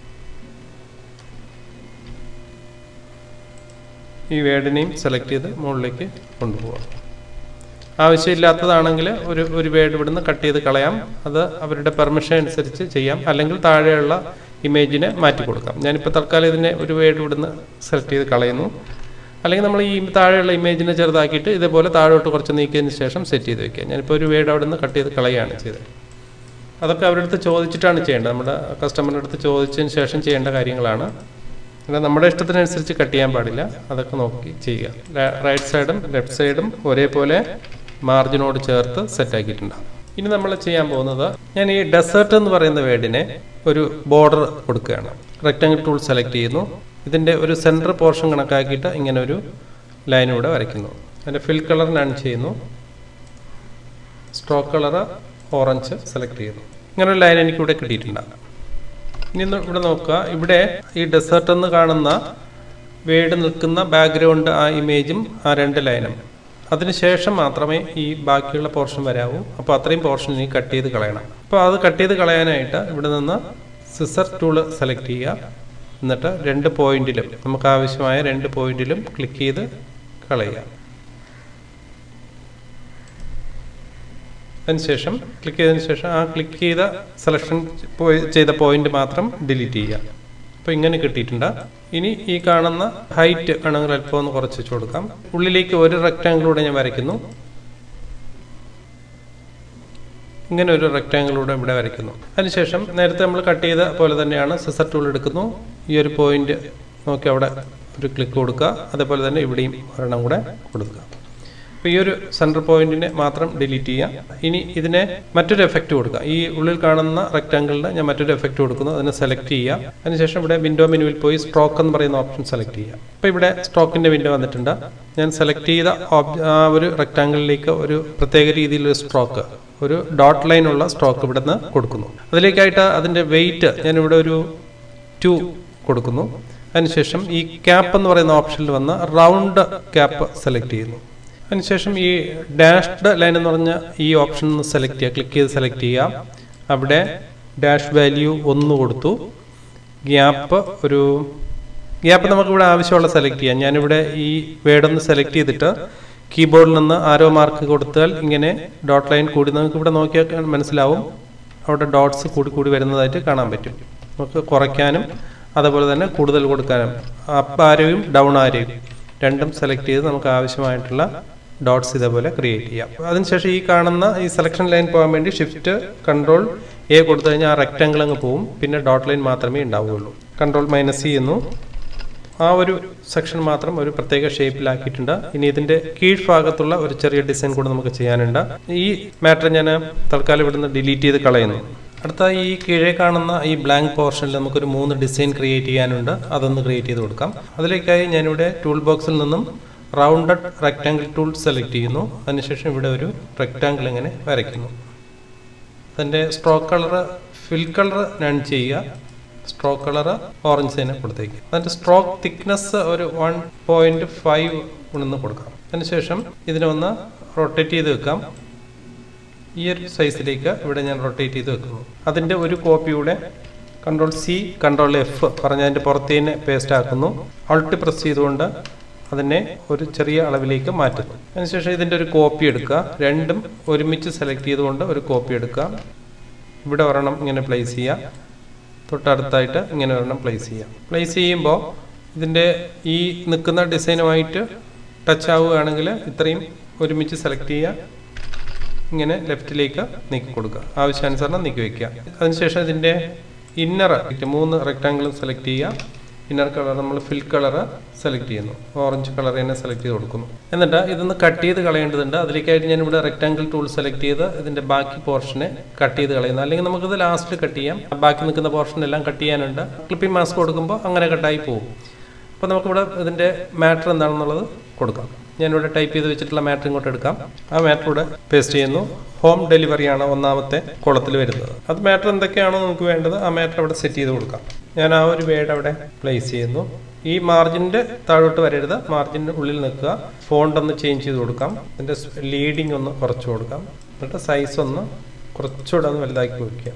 ഈ വേർഡിനെയും സെലക്ട് ചെയ്ത് മുകളിലേക്ക് കൊണ്ടുപോവുക ആവശ്യമില്ലാത്തതാണെങ്കിൽ ഒരു ഒരു വേർഡ് ഇവിടുന്ന് കട്ട് ചെയ്ത് കളയാം അത് അവരുടെ പെർമിഷൻ അനുസരിച്ച് ചെയ്യാം അല്ലെങ്കിൽ താഴെയുള്ള ഇമേജിനെ മാറ്റി കൊടുക്കാം ഞാനിപ്പോൾ തൽക്കാലം ഇതിനെ ഒരു വേർഡ് ഇവിടുന്ന് സെലക്ട് ചെയ്ത് കളയുന്നു അല്ലെങ്കിൽ നമ്മൾ ഈ താഴെയുള്ള ഇമേജിനെ ചെറുതാക്കിയിട്ട് ഇതേപോലെ താഴോട്ട് കുറച്ച് നീക്കിയതിന് ശേഷം സെറ്റ് ചെയ്ത് വെക്കുക ഞാനിപ്പോൾ ഒരു വേഡ് അവിടെ നിന്ന് കട്ട് ചെയ്ത് കളയുകയാണ് ചെയ്തത് അതൊക്കെ അവരുടെ അടുത്ത് ചോദിച്ചിട്ടാണ് ചെയ്യേണ്ടത് നമ്മുടെ കസ്റ്റമറിൻ്റെ അടുത്ത് ചോദിച്ചതിന് ശേഷം ചെയ്യേണ്ട കാര്യങ്ങളാണ് അല്ല നമ്മുടെ ഇഷ്ടത്തിനനുസരിച്ച് കട്ട് ചെയ്യാൻ പാടില്ല അതൊക്കെ നോക്കി ചെയ്യുക റൈറ്റ് സൈഡും ലെഫ്റ്റ് സൈഡും ഒരേപോലെ മാർജിനോട് ചേർത്ത് സെറ്റ് ആക്കിയിട്ടുണ്ടാകും ഇനി നമ്മൾ ചെയ്യാൻ പോകുന്നത് ഞാൻ ഈ ഡെസേർട്ട് എന്ന് പറയുന്ന വേർഡിനെ ഒരു ബോർഡർ കൊടുക്കുകയാണ് റെക്ടാങ്കിൾ ടൂൾ സെലക്ട് ചെയ്യുന്നു ഇതിൻ്റെ ഒരു സെൻറ്റർ പോർഷൻ കണക്കാക്കിയിട്ട് ഇങ്ങനെ ഒരു ലൈൻ ഇവിടെ വരയ്ക്കുന്നു അതിൻ്റെ ഫിൽ കളർ ഞാൻ ചെയ്യുന്നു സ്ട്രോക്ക് കളർ ഓറഞ്ച് സെലക്ട് ചെയ്യുന്നു ഇങ്ങനെ ഒരു ലൈൻ എനിക്കിവിടെ കിട്ടിയിട്ടുണ്ടാകും ഇനി ഒന്ന് ഇവിടെ നോക്കുക ഇവിടെ ഈ ഡെസേർട്ട് എന്ന് കാണുന്ന വേഡ് നിൽക്കുന്ന ബാക്ക്ഗ്രൗണ്ട് ആ ഇമേജും ആ രണ്ട് ലൈനും അതിനുശേഷം മാത്രമേ ഈ ബാക്കിയുള്ള പോർഷൻ വരാവൂ അപ്പോൾ അത്രയും പോർഷൻ ഇനി കട്ട് ചെയ്ത് കളയണം അപ്പോൾ അത് കട്ട് ചെയ്ത് കളയാനായിട്ട് ഇവിടെ നിന്ന് സിസർ ടൂള് സെലക്ട് ചെയ്യുക എന്നിട്ട് രണ്ട് പോയിന്റിലും നമുക്ക് ആവശ്യമായ രണ്ട് പോയിന്റിലും ക്ലിക്ക് ചെയ്ത് കളയുക അതിനുശേഷം ക്ലിക്ക് ചെയ്തതിന് ശേഷം ആ ക്ലിക്ക് ചെയ്ത സെലക്ഷൻ ചെയ്ത പോയിന്റ് മാത്രം ഡിലീറ്റ് ചെയ്യുക അപ്പോൾ ഇങ്ങനെ കിട്ടിയിട്ടുണ്ട് ഇനി ഈ കാണുന്ന ഹൈറ്റ് വേണമെങ്കിൽ അല്പം ഒന്ന് കുറച്ച് വെച്ച് കൊടുക്കാം ഉള്ളിലേക്ക് ഒരു റെക്റ്റാങ്കിളൂടെ ഞാൻ വരയ്ക്കുന്നു ഇങ്ങനെ ഒരു റെക്റ്റാങ്കിളൂടെ ഇവിടെ വരയ്ക്കുന്നു അതിനുശേഷം നേരത്തെ നമ്മൾ കട്ട് ചെയ്ത പോലെ തന്നെയാണ് സിസർ ടൂൾ എടുക്കുന്നു ഈ ഒരു പോയിന്റ് നോക്കി അവിടെ ഒരു ക്ലിക്ക് കൊടുക്കുക അതേപോലെ തന്നെ ഇവിടെയും ഒരെണ്ണം കൂടെ കൊടുക്കുക അപ്പോൾ ഈ ഒരു സെൻറ്റർ പോയിന്റിനെ മാത്രം ഡിലീറ്റ് ചെയ്യുക ഇനി ഇതിനെ മറ്റൊരു എഫക്റ്റ് കൊടുക്കുക ഈ ഉള്ളിൽ കാണുന്ന റെക്റ്റാങ്കിളിന് ഞാൻ മറ്റൊരു എഫക്റ്റ് കൊടുക്കുന്നു അതിനെ സെലക്ട് ചെയ്യുക അതിനുശേഷം ഇവിടെ വിൻഡോ മെനുവിൽ പോയി സ്ട്രോക്ക് എന്ന് പറയുന്ന ഓപ്ഷൻ സെലക്ട് ചെയ്യുക അപ്പോൾ ഇവിടെ സ്ട്രോക്കിന്റെ വിൻഡോ വന്നിട്ടുണ്ട് ഞാൻ സെലക്ട് ചെയ്ത ആ ഒരു റെക്റ്റാങ്കിളിലേക്ക് ഒരു പ്രത്യേക രീതിയിലൊരു സ്ട്രോക്ക് ഒരു ഡോട്ട് ലൈൻ ഉള്ള സ്ട്രോക്ക് ഇവിടെ നിന്ന് കൊടുക്കുന്നു അതിലേക്കായിട്ട് അതിന്റെ വെയിറ്റ് ഞാൻ ഇവിടെ ഒരു ടു കൊടുക്കുന്നു അതിനുശേഷം ഈ ക്യാപ്പ് എന്ന് പറയുന്ന ഓപ്ഷനിൽ വന്ന് റൗണ്ട് ക്യാപ്പ് സെലക്ട് ചെയ്യുന്നു അതിനുശേഷം ഈ ഡാഷ്ഡ് ലൈൻ എന്ന് പറഞ്ഞ ഈ ഓപ്ഷൻ ഒന്ന് സെലക്ട് ചെയ്യുക ക്ലിക്ക് ചെയ്ത് സെലക്ട് ചെയ്യുക അവിടെ ഡാഷ് വാല്യൂ ഒന്ന് കൊടുത്തു ഗ്യാപ്പ് ഒരു ഗ്യാപ്പ് നമുക്ക് ഇവിടെ ആവശ്യമുള്ള സെലക്ട് ചെയ്യാം ഞാനിവിടെ ഈ വേർഡ് ഒന്ന് സെലക്ട് ചെയ്തിട്ട് കീബോർഡിൽ നിന്ന് ആരോ മാർക്ക് കൊടുത്താൽ ഇങ്ങനെ ഡോട്ട് ലൈൻ കൂടി നമുക്ക് ഇവിടെ നോക്കിയാൽ മനസ്സിലാവും അവിടെ ഡോട്ട്സ് കൂടി കൂടി വരുന്നതായിട്ട് കാണാൻ പറ്റും നമുക്ക് കുറയ്ക്കാനും അതുപോലെ തന്നെ കൂടുതൽ കൊടുക്കാനും അപ്പ് ആരോയും ഡൗൺ ആരോയും രണ്ടും സെലക്ട് ചെയ്ത് നമുക്ക് ആവശ്യമായിട്ടുള്ള ഡോട്ട്സ് ഇതേപോലെ ക്രിയേറ്റ് ചെയ്യാം അതിനുശേഷം ഈ കാണുന്ന ഈ സെലക്ഷൻ ലൈൻ പോകാൻ വേണ്ടി ഷിഫ്റ്റ് കൺട്രോൾ എ കൊടുത്തു കഴിഞ്ഞാൽ ആ റെക്റ്റാങ്കിൾ അങ്ങ് പോവും പിന്നെ ഡോട്ട് ലൈൻ മാത്രമേ ഉണ്ടാവുകയുള്ളൂ കൺട്രോൾ മൈനസ് ചെയ്യുന്നു ആ ഒരു സെക്ഷൻ മാത്രം ഒരു പ്രത്യേക ഷേപ്പിലാക്കിയിട്ടുണ്ട് ഇനി ഇതിന്റെ കീഴ്ഭാഗത്തുള്ള ഒരു ചെറിയ ഡിസൈൻ കൂടെ നമുക്ക് ചെയ്യാനുണ്ട് ഈ മാറ്റർ ഞാൻ തൽക്കാലം ഇവിടുന്ന് ഡിലീറ്റ് ചെയ്ത് കളയുന്നു അടുത്ത ഈ കീഴേ കാണുന്ന ഈ ബ്ലാങ്ക് പോർഷനിൽ നമുക്കൊരു മൂന്ന് ഡിസൈൻ ക്രിയേറ്റ് ചെയ്യാനുണ്ട് അതൊന്ന് ക്രിയേറ്റ് ചെയ്ത് കൊടുക്കാം അതിലേക്കായി ഞാനിവിടെ ടൂൾ ബോക്സിൽ നിന്നും റൗണ്ടഡ് റെക്റ്റാങ്കിൾ ടൂൾ സെലക്ട് ചെയ്യുന്നു അതിനുശേഷം ഇവിടെ ഒരു റെക്റ്റാങ്കിൾ ഇങ്ങനെ വരയ്ക്കുന്നു അതിൻ്റെ സ്ട്രോക്ക് കളർ ഫിൽ കളർ ഞാൻ ചെയ്യുക സ്ട്രോക്ക് കളർ ഓറഞ്ച് തന്നെ കൊടുത്തേക്ക് അതിൻ്റെ സ്ട്രോക്ക് തിക്നെസ് ഒരു വൺ പോയിന്റ് ഫൈവ് ഉണെന്ന് കൊടുക്കാം അതിനുശേഷം ഇതിനെ ഒന്ന് റൊട്ടേറ്റ് ചെയ്ത് വെക്കാം ഈ ഒരു സൈസിലേക്ക് ഇവിടെ ഞാൻ റൊട്ടേറ്റ് ചെയ്ത് വെക്കുന്നു അതിൻ്റെ ഒരു കോപ്പിയുടെ കൺട്രോൾ സി കൺട്രോൾ എഫ് പറഞ്ഞ അതിൻ്റെ പുറത്തേന് പേസ്റ്റ് ആക്കുന്നു അൾട്ട് പ്രസ് ചെയ്തുകൊണ്ട് അതിനെ ഒരു ചെറിയ അളവിലേക്ക് മാറ്റുന്നു അതിനുശേഷം ഇതിൻ്റെ ഒരു കോപ്പി എടുക്കുക രണ്ടും ഒരുമിച്ച് സെലക്ട് ചെയ്തുകൊണ്ട് ഒരു കോപ്പി എടുക്കുക ഇവിടെ ഒരെണ്ണം ഇങ്ങനെ പ്ലേസ് ചെയ്യുക തൊട്ടടുത്തായിട്ട് ഇങ്ങനെ ഒരെണ്ണം പ്ലേസ് ചെയ്യാം പ്ലേസ് ചെയ്യുമ്പോൾ ഇതിൻ്റെ ഈ നിൽക്കുന്ന ഡിസൈനുമായിട്ട് ടച്ച് ആവുകയാണെങ്കിൽ ഇത്രയും ഒരുമിച്ച് സെലക്ട് ചെയ്യുക ഇങ്ങനെ ലെഫ്റ്റിലേക്ക് നീക്കി കൊടുക്കുക ആവശ്യാനുസരണം നീക്കി വയ്ക്കുക അതിനുശേഷം ഇതിൻ്റെ ഇന്നർ മൂന്ന് റെക്ടാങ്കിളും സെലക്ട് ചെയ്യുക ഇന്നർ കളർ നമ്മൾ ഫിൽ കളർ സെലക്ട് ചെയ്യുന്നു ഓറഞ്ച് കളർ തന്നെ സെലക്ട് ചെയ്ത് കൊടുക്കുന്നു എന്നിട്ട് ഇതൊന്ന് കട്ട് ചെയ്ത് കളയേണ്ടതുണ്ട് അതിലേക്കായിട്ട് ഞാൻ ഇവിടെ റെക്ടാങ്കിൾ ടൂൾ സെലക്ട് ചെയ്ത് ഇതിന്റെ ബാക്കി പോർഷനെ കട്ട് ചെയ്ത് കളയുന്നു അല്ലെങ്കിൽ നമുക്കിത് ലാസ്റ്റ് കട്ട് ചെയ്യാം ബാക്കി നിൽക്കുന്ന പോർഷൻ എല്ലാം കട്ട് ചെയ്യാനുണ്ട് ക്ലിപ്പിംഗ് മാസ്ക് കൊടുക്കുമ്പോൾ അങ്ങനെ കട്ടായി പോകും അപ്പോൾ നമുക്കിവിടെ ഇതിന്റെ മാറ്റർ എന്താണെന്നുള്ളത് കൊടുക്കാം ഞാനിവിടെ ടൈപ്പ് ചെയ്ത് വെച്ചിട്ടുള്ള മാറ്റർ ഇങ്ങോട്ട് എടുക്കാം ആ മാറ്റർ ഇവിടെ പേസ്റ്റ് ചെയ്യുന്നു ഹോം ഡെലിവറിയാണ് ഒന്നാമത്തെ കുളത്തിൽ വരുന്നത് അത് മാറ്റർ എന്തൊക്കെയാണോ നമുക്ക് വേണ്ടത് ആ മാറ്റർ അവിടെ സെറ്റ് ചെയ്ത് കൊടുക്കാം ഞാൻ ആ ഒരു വേഡ് അവിടെ പ്ലേസ് ചെയ്യുന്നു ഈ മാർജിൻ്റെ താഴോട്ട് വരരുത് മാർജിൻ്റെ ഉള്ളിൽ നിൽക്കുക ഫോണ്ട് ഒന്ന് ചേഞ്ച് ചെയ്ത് കൊടുക്കാം ഇതിൻ്റെ ലീഡിങ് ഒന്ന് കുറച്ച് കൊടുക്കാം എന്നിട്ട് സൈസ് ഒന്ന് കുറച്ചുകൂടെ ഒന്ന് വലുതാക്കി വയ്ക്കുക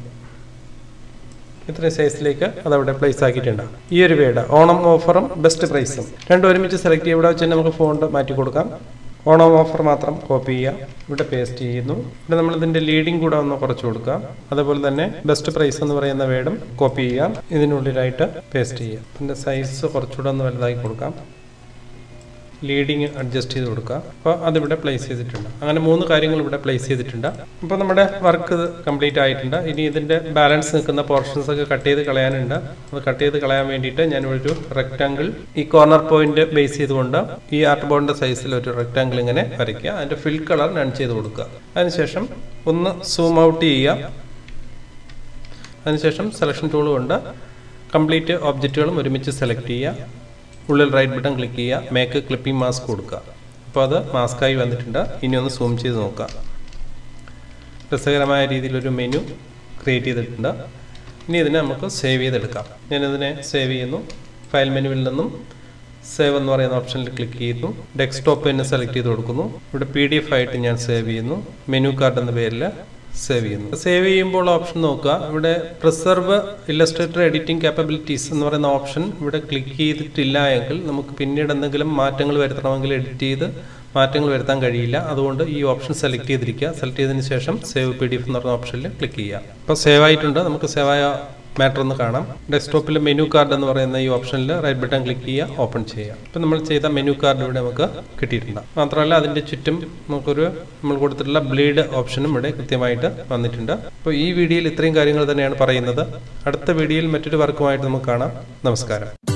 ഇത്രയും സൈസിലേക്ക് അതവിടെ പ്ലേസ് ആക്കിയിട്ടുണ്ടാകും ഈ ഒരു വേഡ് ഓണം ഓഫറും ബെസ്റ്റ് പ്രൈസും രണ്ടും ഒരുമിച്ച് സെലക്ട് ചെയ്യുക ഇവിടെ വെച്ച് നമുക്ക് ഫോണ്ട് മാറ്റി കൊടുക്കാം ഓണം ഓഫർ മാത്രം കോപ്പി ചെയ്യുക ഇവിടെ പേസ്റ്റ് ചെയ്യുന്നു ഇവിടെ നമ്മൾ ഇതിന്റെ ലീഡിങ് കൂടെ ഒന്ന് കുറച്ച് കൊടുക്കുക അതുപോലെ തന്നെ ബെസ്റ്റ് പ്രൈസ് എന്ന് പറയുന്ന വേർഡും കോപ്പി ചെയ്യാം ഇതിനുള്ളിലായിട്ട് പേസ്റ്റ് ചെയ്യാം ഇതിന്റെ സൈസ് കുറച്ചുകൂടെ ഒന്ന് വലുതാക്കി കൊടുക്കാം ലീഡിങ് അഡ്ജസ്റ്റ് ചെയ്ത് കൊടുക്കുക അപ്പോൾ അതിവിടെ പ്ലേസ് ചെയ്തിട്ടുണ്ട് അങ്ങനെ മൂന്ന് കാര്യങ്ങൾ ഇവിടെ പ്ലേസ് ചെയ്തിട്ടുണ്ട് അപ്പോൾ നമ്മുടെ വർക്ക് കംപ്ലീറ്റ് ആയിട്ടുണ്ട് ഇനി ഇതിൻ്റെ ബാലൻസ് നിൽക്കുന്ന പോർഷൻസ് ഒക്കെ കട്ട് ചെയ്ത് കളയാനുണ്ട് അത് കട്ട് ചെയ്ത് കളയാൻ വേണ്ടിയിട്ട് ഞാൻ ഒരു റെക്റ്റാങ്കിൾ ഈ കോർണർ പോയിന്റ് ബേസ് ചെയ്തുകൊണ്ട് ഈ ആർട്ട് ബോർഡിൻ്റെ സൈസിൽ ഒരു റെക്റ്റാങ്കിൾ ഇങ്ങനെ വരയ്ക്കുക അതിൻ്റെ ഫിൽ കളർ നൺ ചെയ്ത് കൊടുക്കുക അതിനുശേഷം ഒന്ന് സൂം ഔട്ട് ചെയ്യുക അതിനുശേഷം സെലക്ഷൻ ടൂൾ കൊണ്ട് കംപ്ലീറ്റ് ഒബ്ജക്റ്റുകളും ഒരുമിച്ച് സെലക്ട് ചെയ്യുക ഉള്ളിൽ റൈറ്റ് ബട്ടൺ ക്ലിക്ക് ചെയ്യുക മേക്ക് ക്ലിപ്പിംഗ് മാസ്ക് കൊടുക്കുക അപ്പോൾ അത് മാസ്കായി വന്നിട്ടുണ്ട് ഇനി ഒന്ന് സൂം ചെയ്ത് നോക്കാം രസകരമായ രീതിയിലൊരു മെനു ക്രിയേറ്റ് ചെയ്തിട്ടുണ്ട് ഇനി ഇതിനെ നമുക്ക് സേവ് ചെയ്തെടുക്കാം ഞാനിതിനെ സേവ് ചെയ്യുന്നു ഫയൽ മെനുവിൽ നിന്നും സേവ് എന്ന് പറയുന്ന ഓപ്ഷനിൽ ക്ലിക്ക് ചെയ്യുന്നു ഡെസ്ക്ടോപ്പ് തന്നെ സെലക്ട് ചെയ്ത് കൊടുക്കുന്നു ഇവിടെ പി ഡി എഫ് ആയിട്ട് ഞാൻ സേവ് ചെയ്യുന്നു മെനു കാർഡ് എന്ന പേരിൽ സേവ് ചെയ്യുന്നു സേവ് ചെയ്യുമ്പോൾ ഓപ്ഷൻ നോക്കുക ഇവിടെ പ്രിസർവ് ഇല്ലസ്ട്രേറ്റർ എഡിറ്റിംഗ് കാപ്പബിലിറ്റീസ് എന്ന് പറയുന്ന ഓപ്ഷൻ ഇവിടെ ക്ലിക്ക് ചെയ്തിട്ടില്ല എങ്കിൽ നമുക്ക് പിന്നീട് എന്തെങ്കിലും മാറ്റങ്ങൾ വരുത്തണമെങ്കിൽ എഡിറ്റ് ചെയ്ത് മാറ്റങ്ങൾ വരുത്താൻ കഴിയില്ല അതുകൊണ്ട് ഈ ഓപ്ഷൻ സെലക്ട് ചെയ്തിരിക്കുക സെലക്ട് ചെയ്തതിന് ശേഷം സേവ് പി ഡി എഫ് എന്ന് പറഞ്ഞ ഓപ്ഷനിൽ ക്ലിക്ക് ചെയ്യുക അപ്പോൾ സേവ് ആയിട്ടുണ്ട് നമുക്ക് സേവ് ആയ മാറ്റർ ഒന്ന് കാണാം ഡെസ്ക്ടോപ്പിൽ മെനു കാർഡ് എന്ന് പറയുന്ന ഈ ഓപ്ഷനിൽ റൈറ്റ് ബട്ടൺ ക്ലിക്ക് ചെയ്യുക ഓപ്പൺ ചെയ്യുക ഇപ്പം നമ്മൾ ചെയ്ത മെനു കാർഡ് ഇവിടെ നമുക്ക് കിട്ടിയിട്ടുണ്ട് മാത്രമല്ല അതിൻ്റെ ചുറ്റും നമുക്കൊരു നമ്മൾ കൊടുത്തിട്ടുള്ള ബ്ലീഡ് ഓപ്ഷനും ഇവിടെ കൃത്യമായിട്ട് വന്നിട്ടുണ്ട് അപ്പോൾ ഈ വീഡിയോയിൽ ഇത്രയും കാര്യങ്ങൾ തന്നെയാണ് പറയുന്നത് അടുത്ത വീഡിയോയിൽ മറ്റൊരു വർക്കുമായിട്ട് നമുക്ക് കാണാം നമസ്കാരം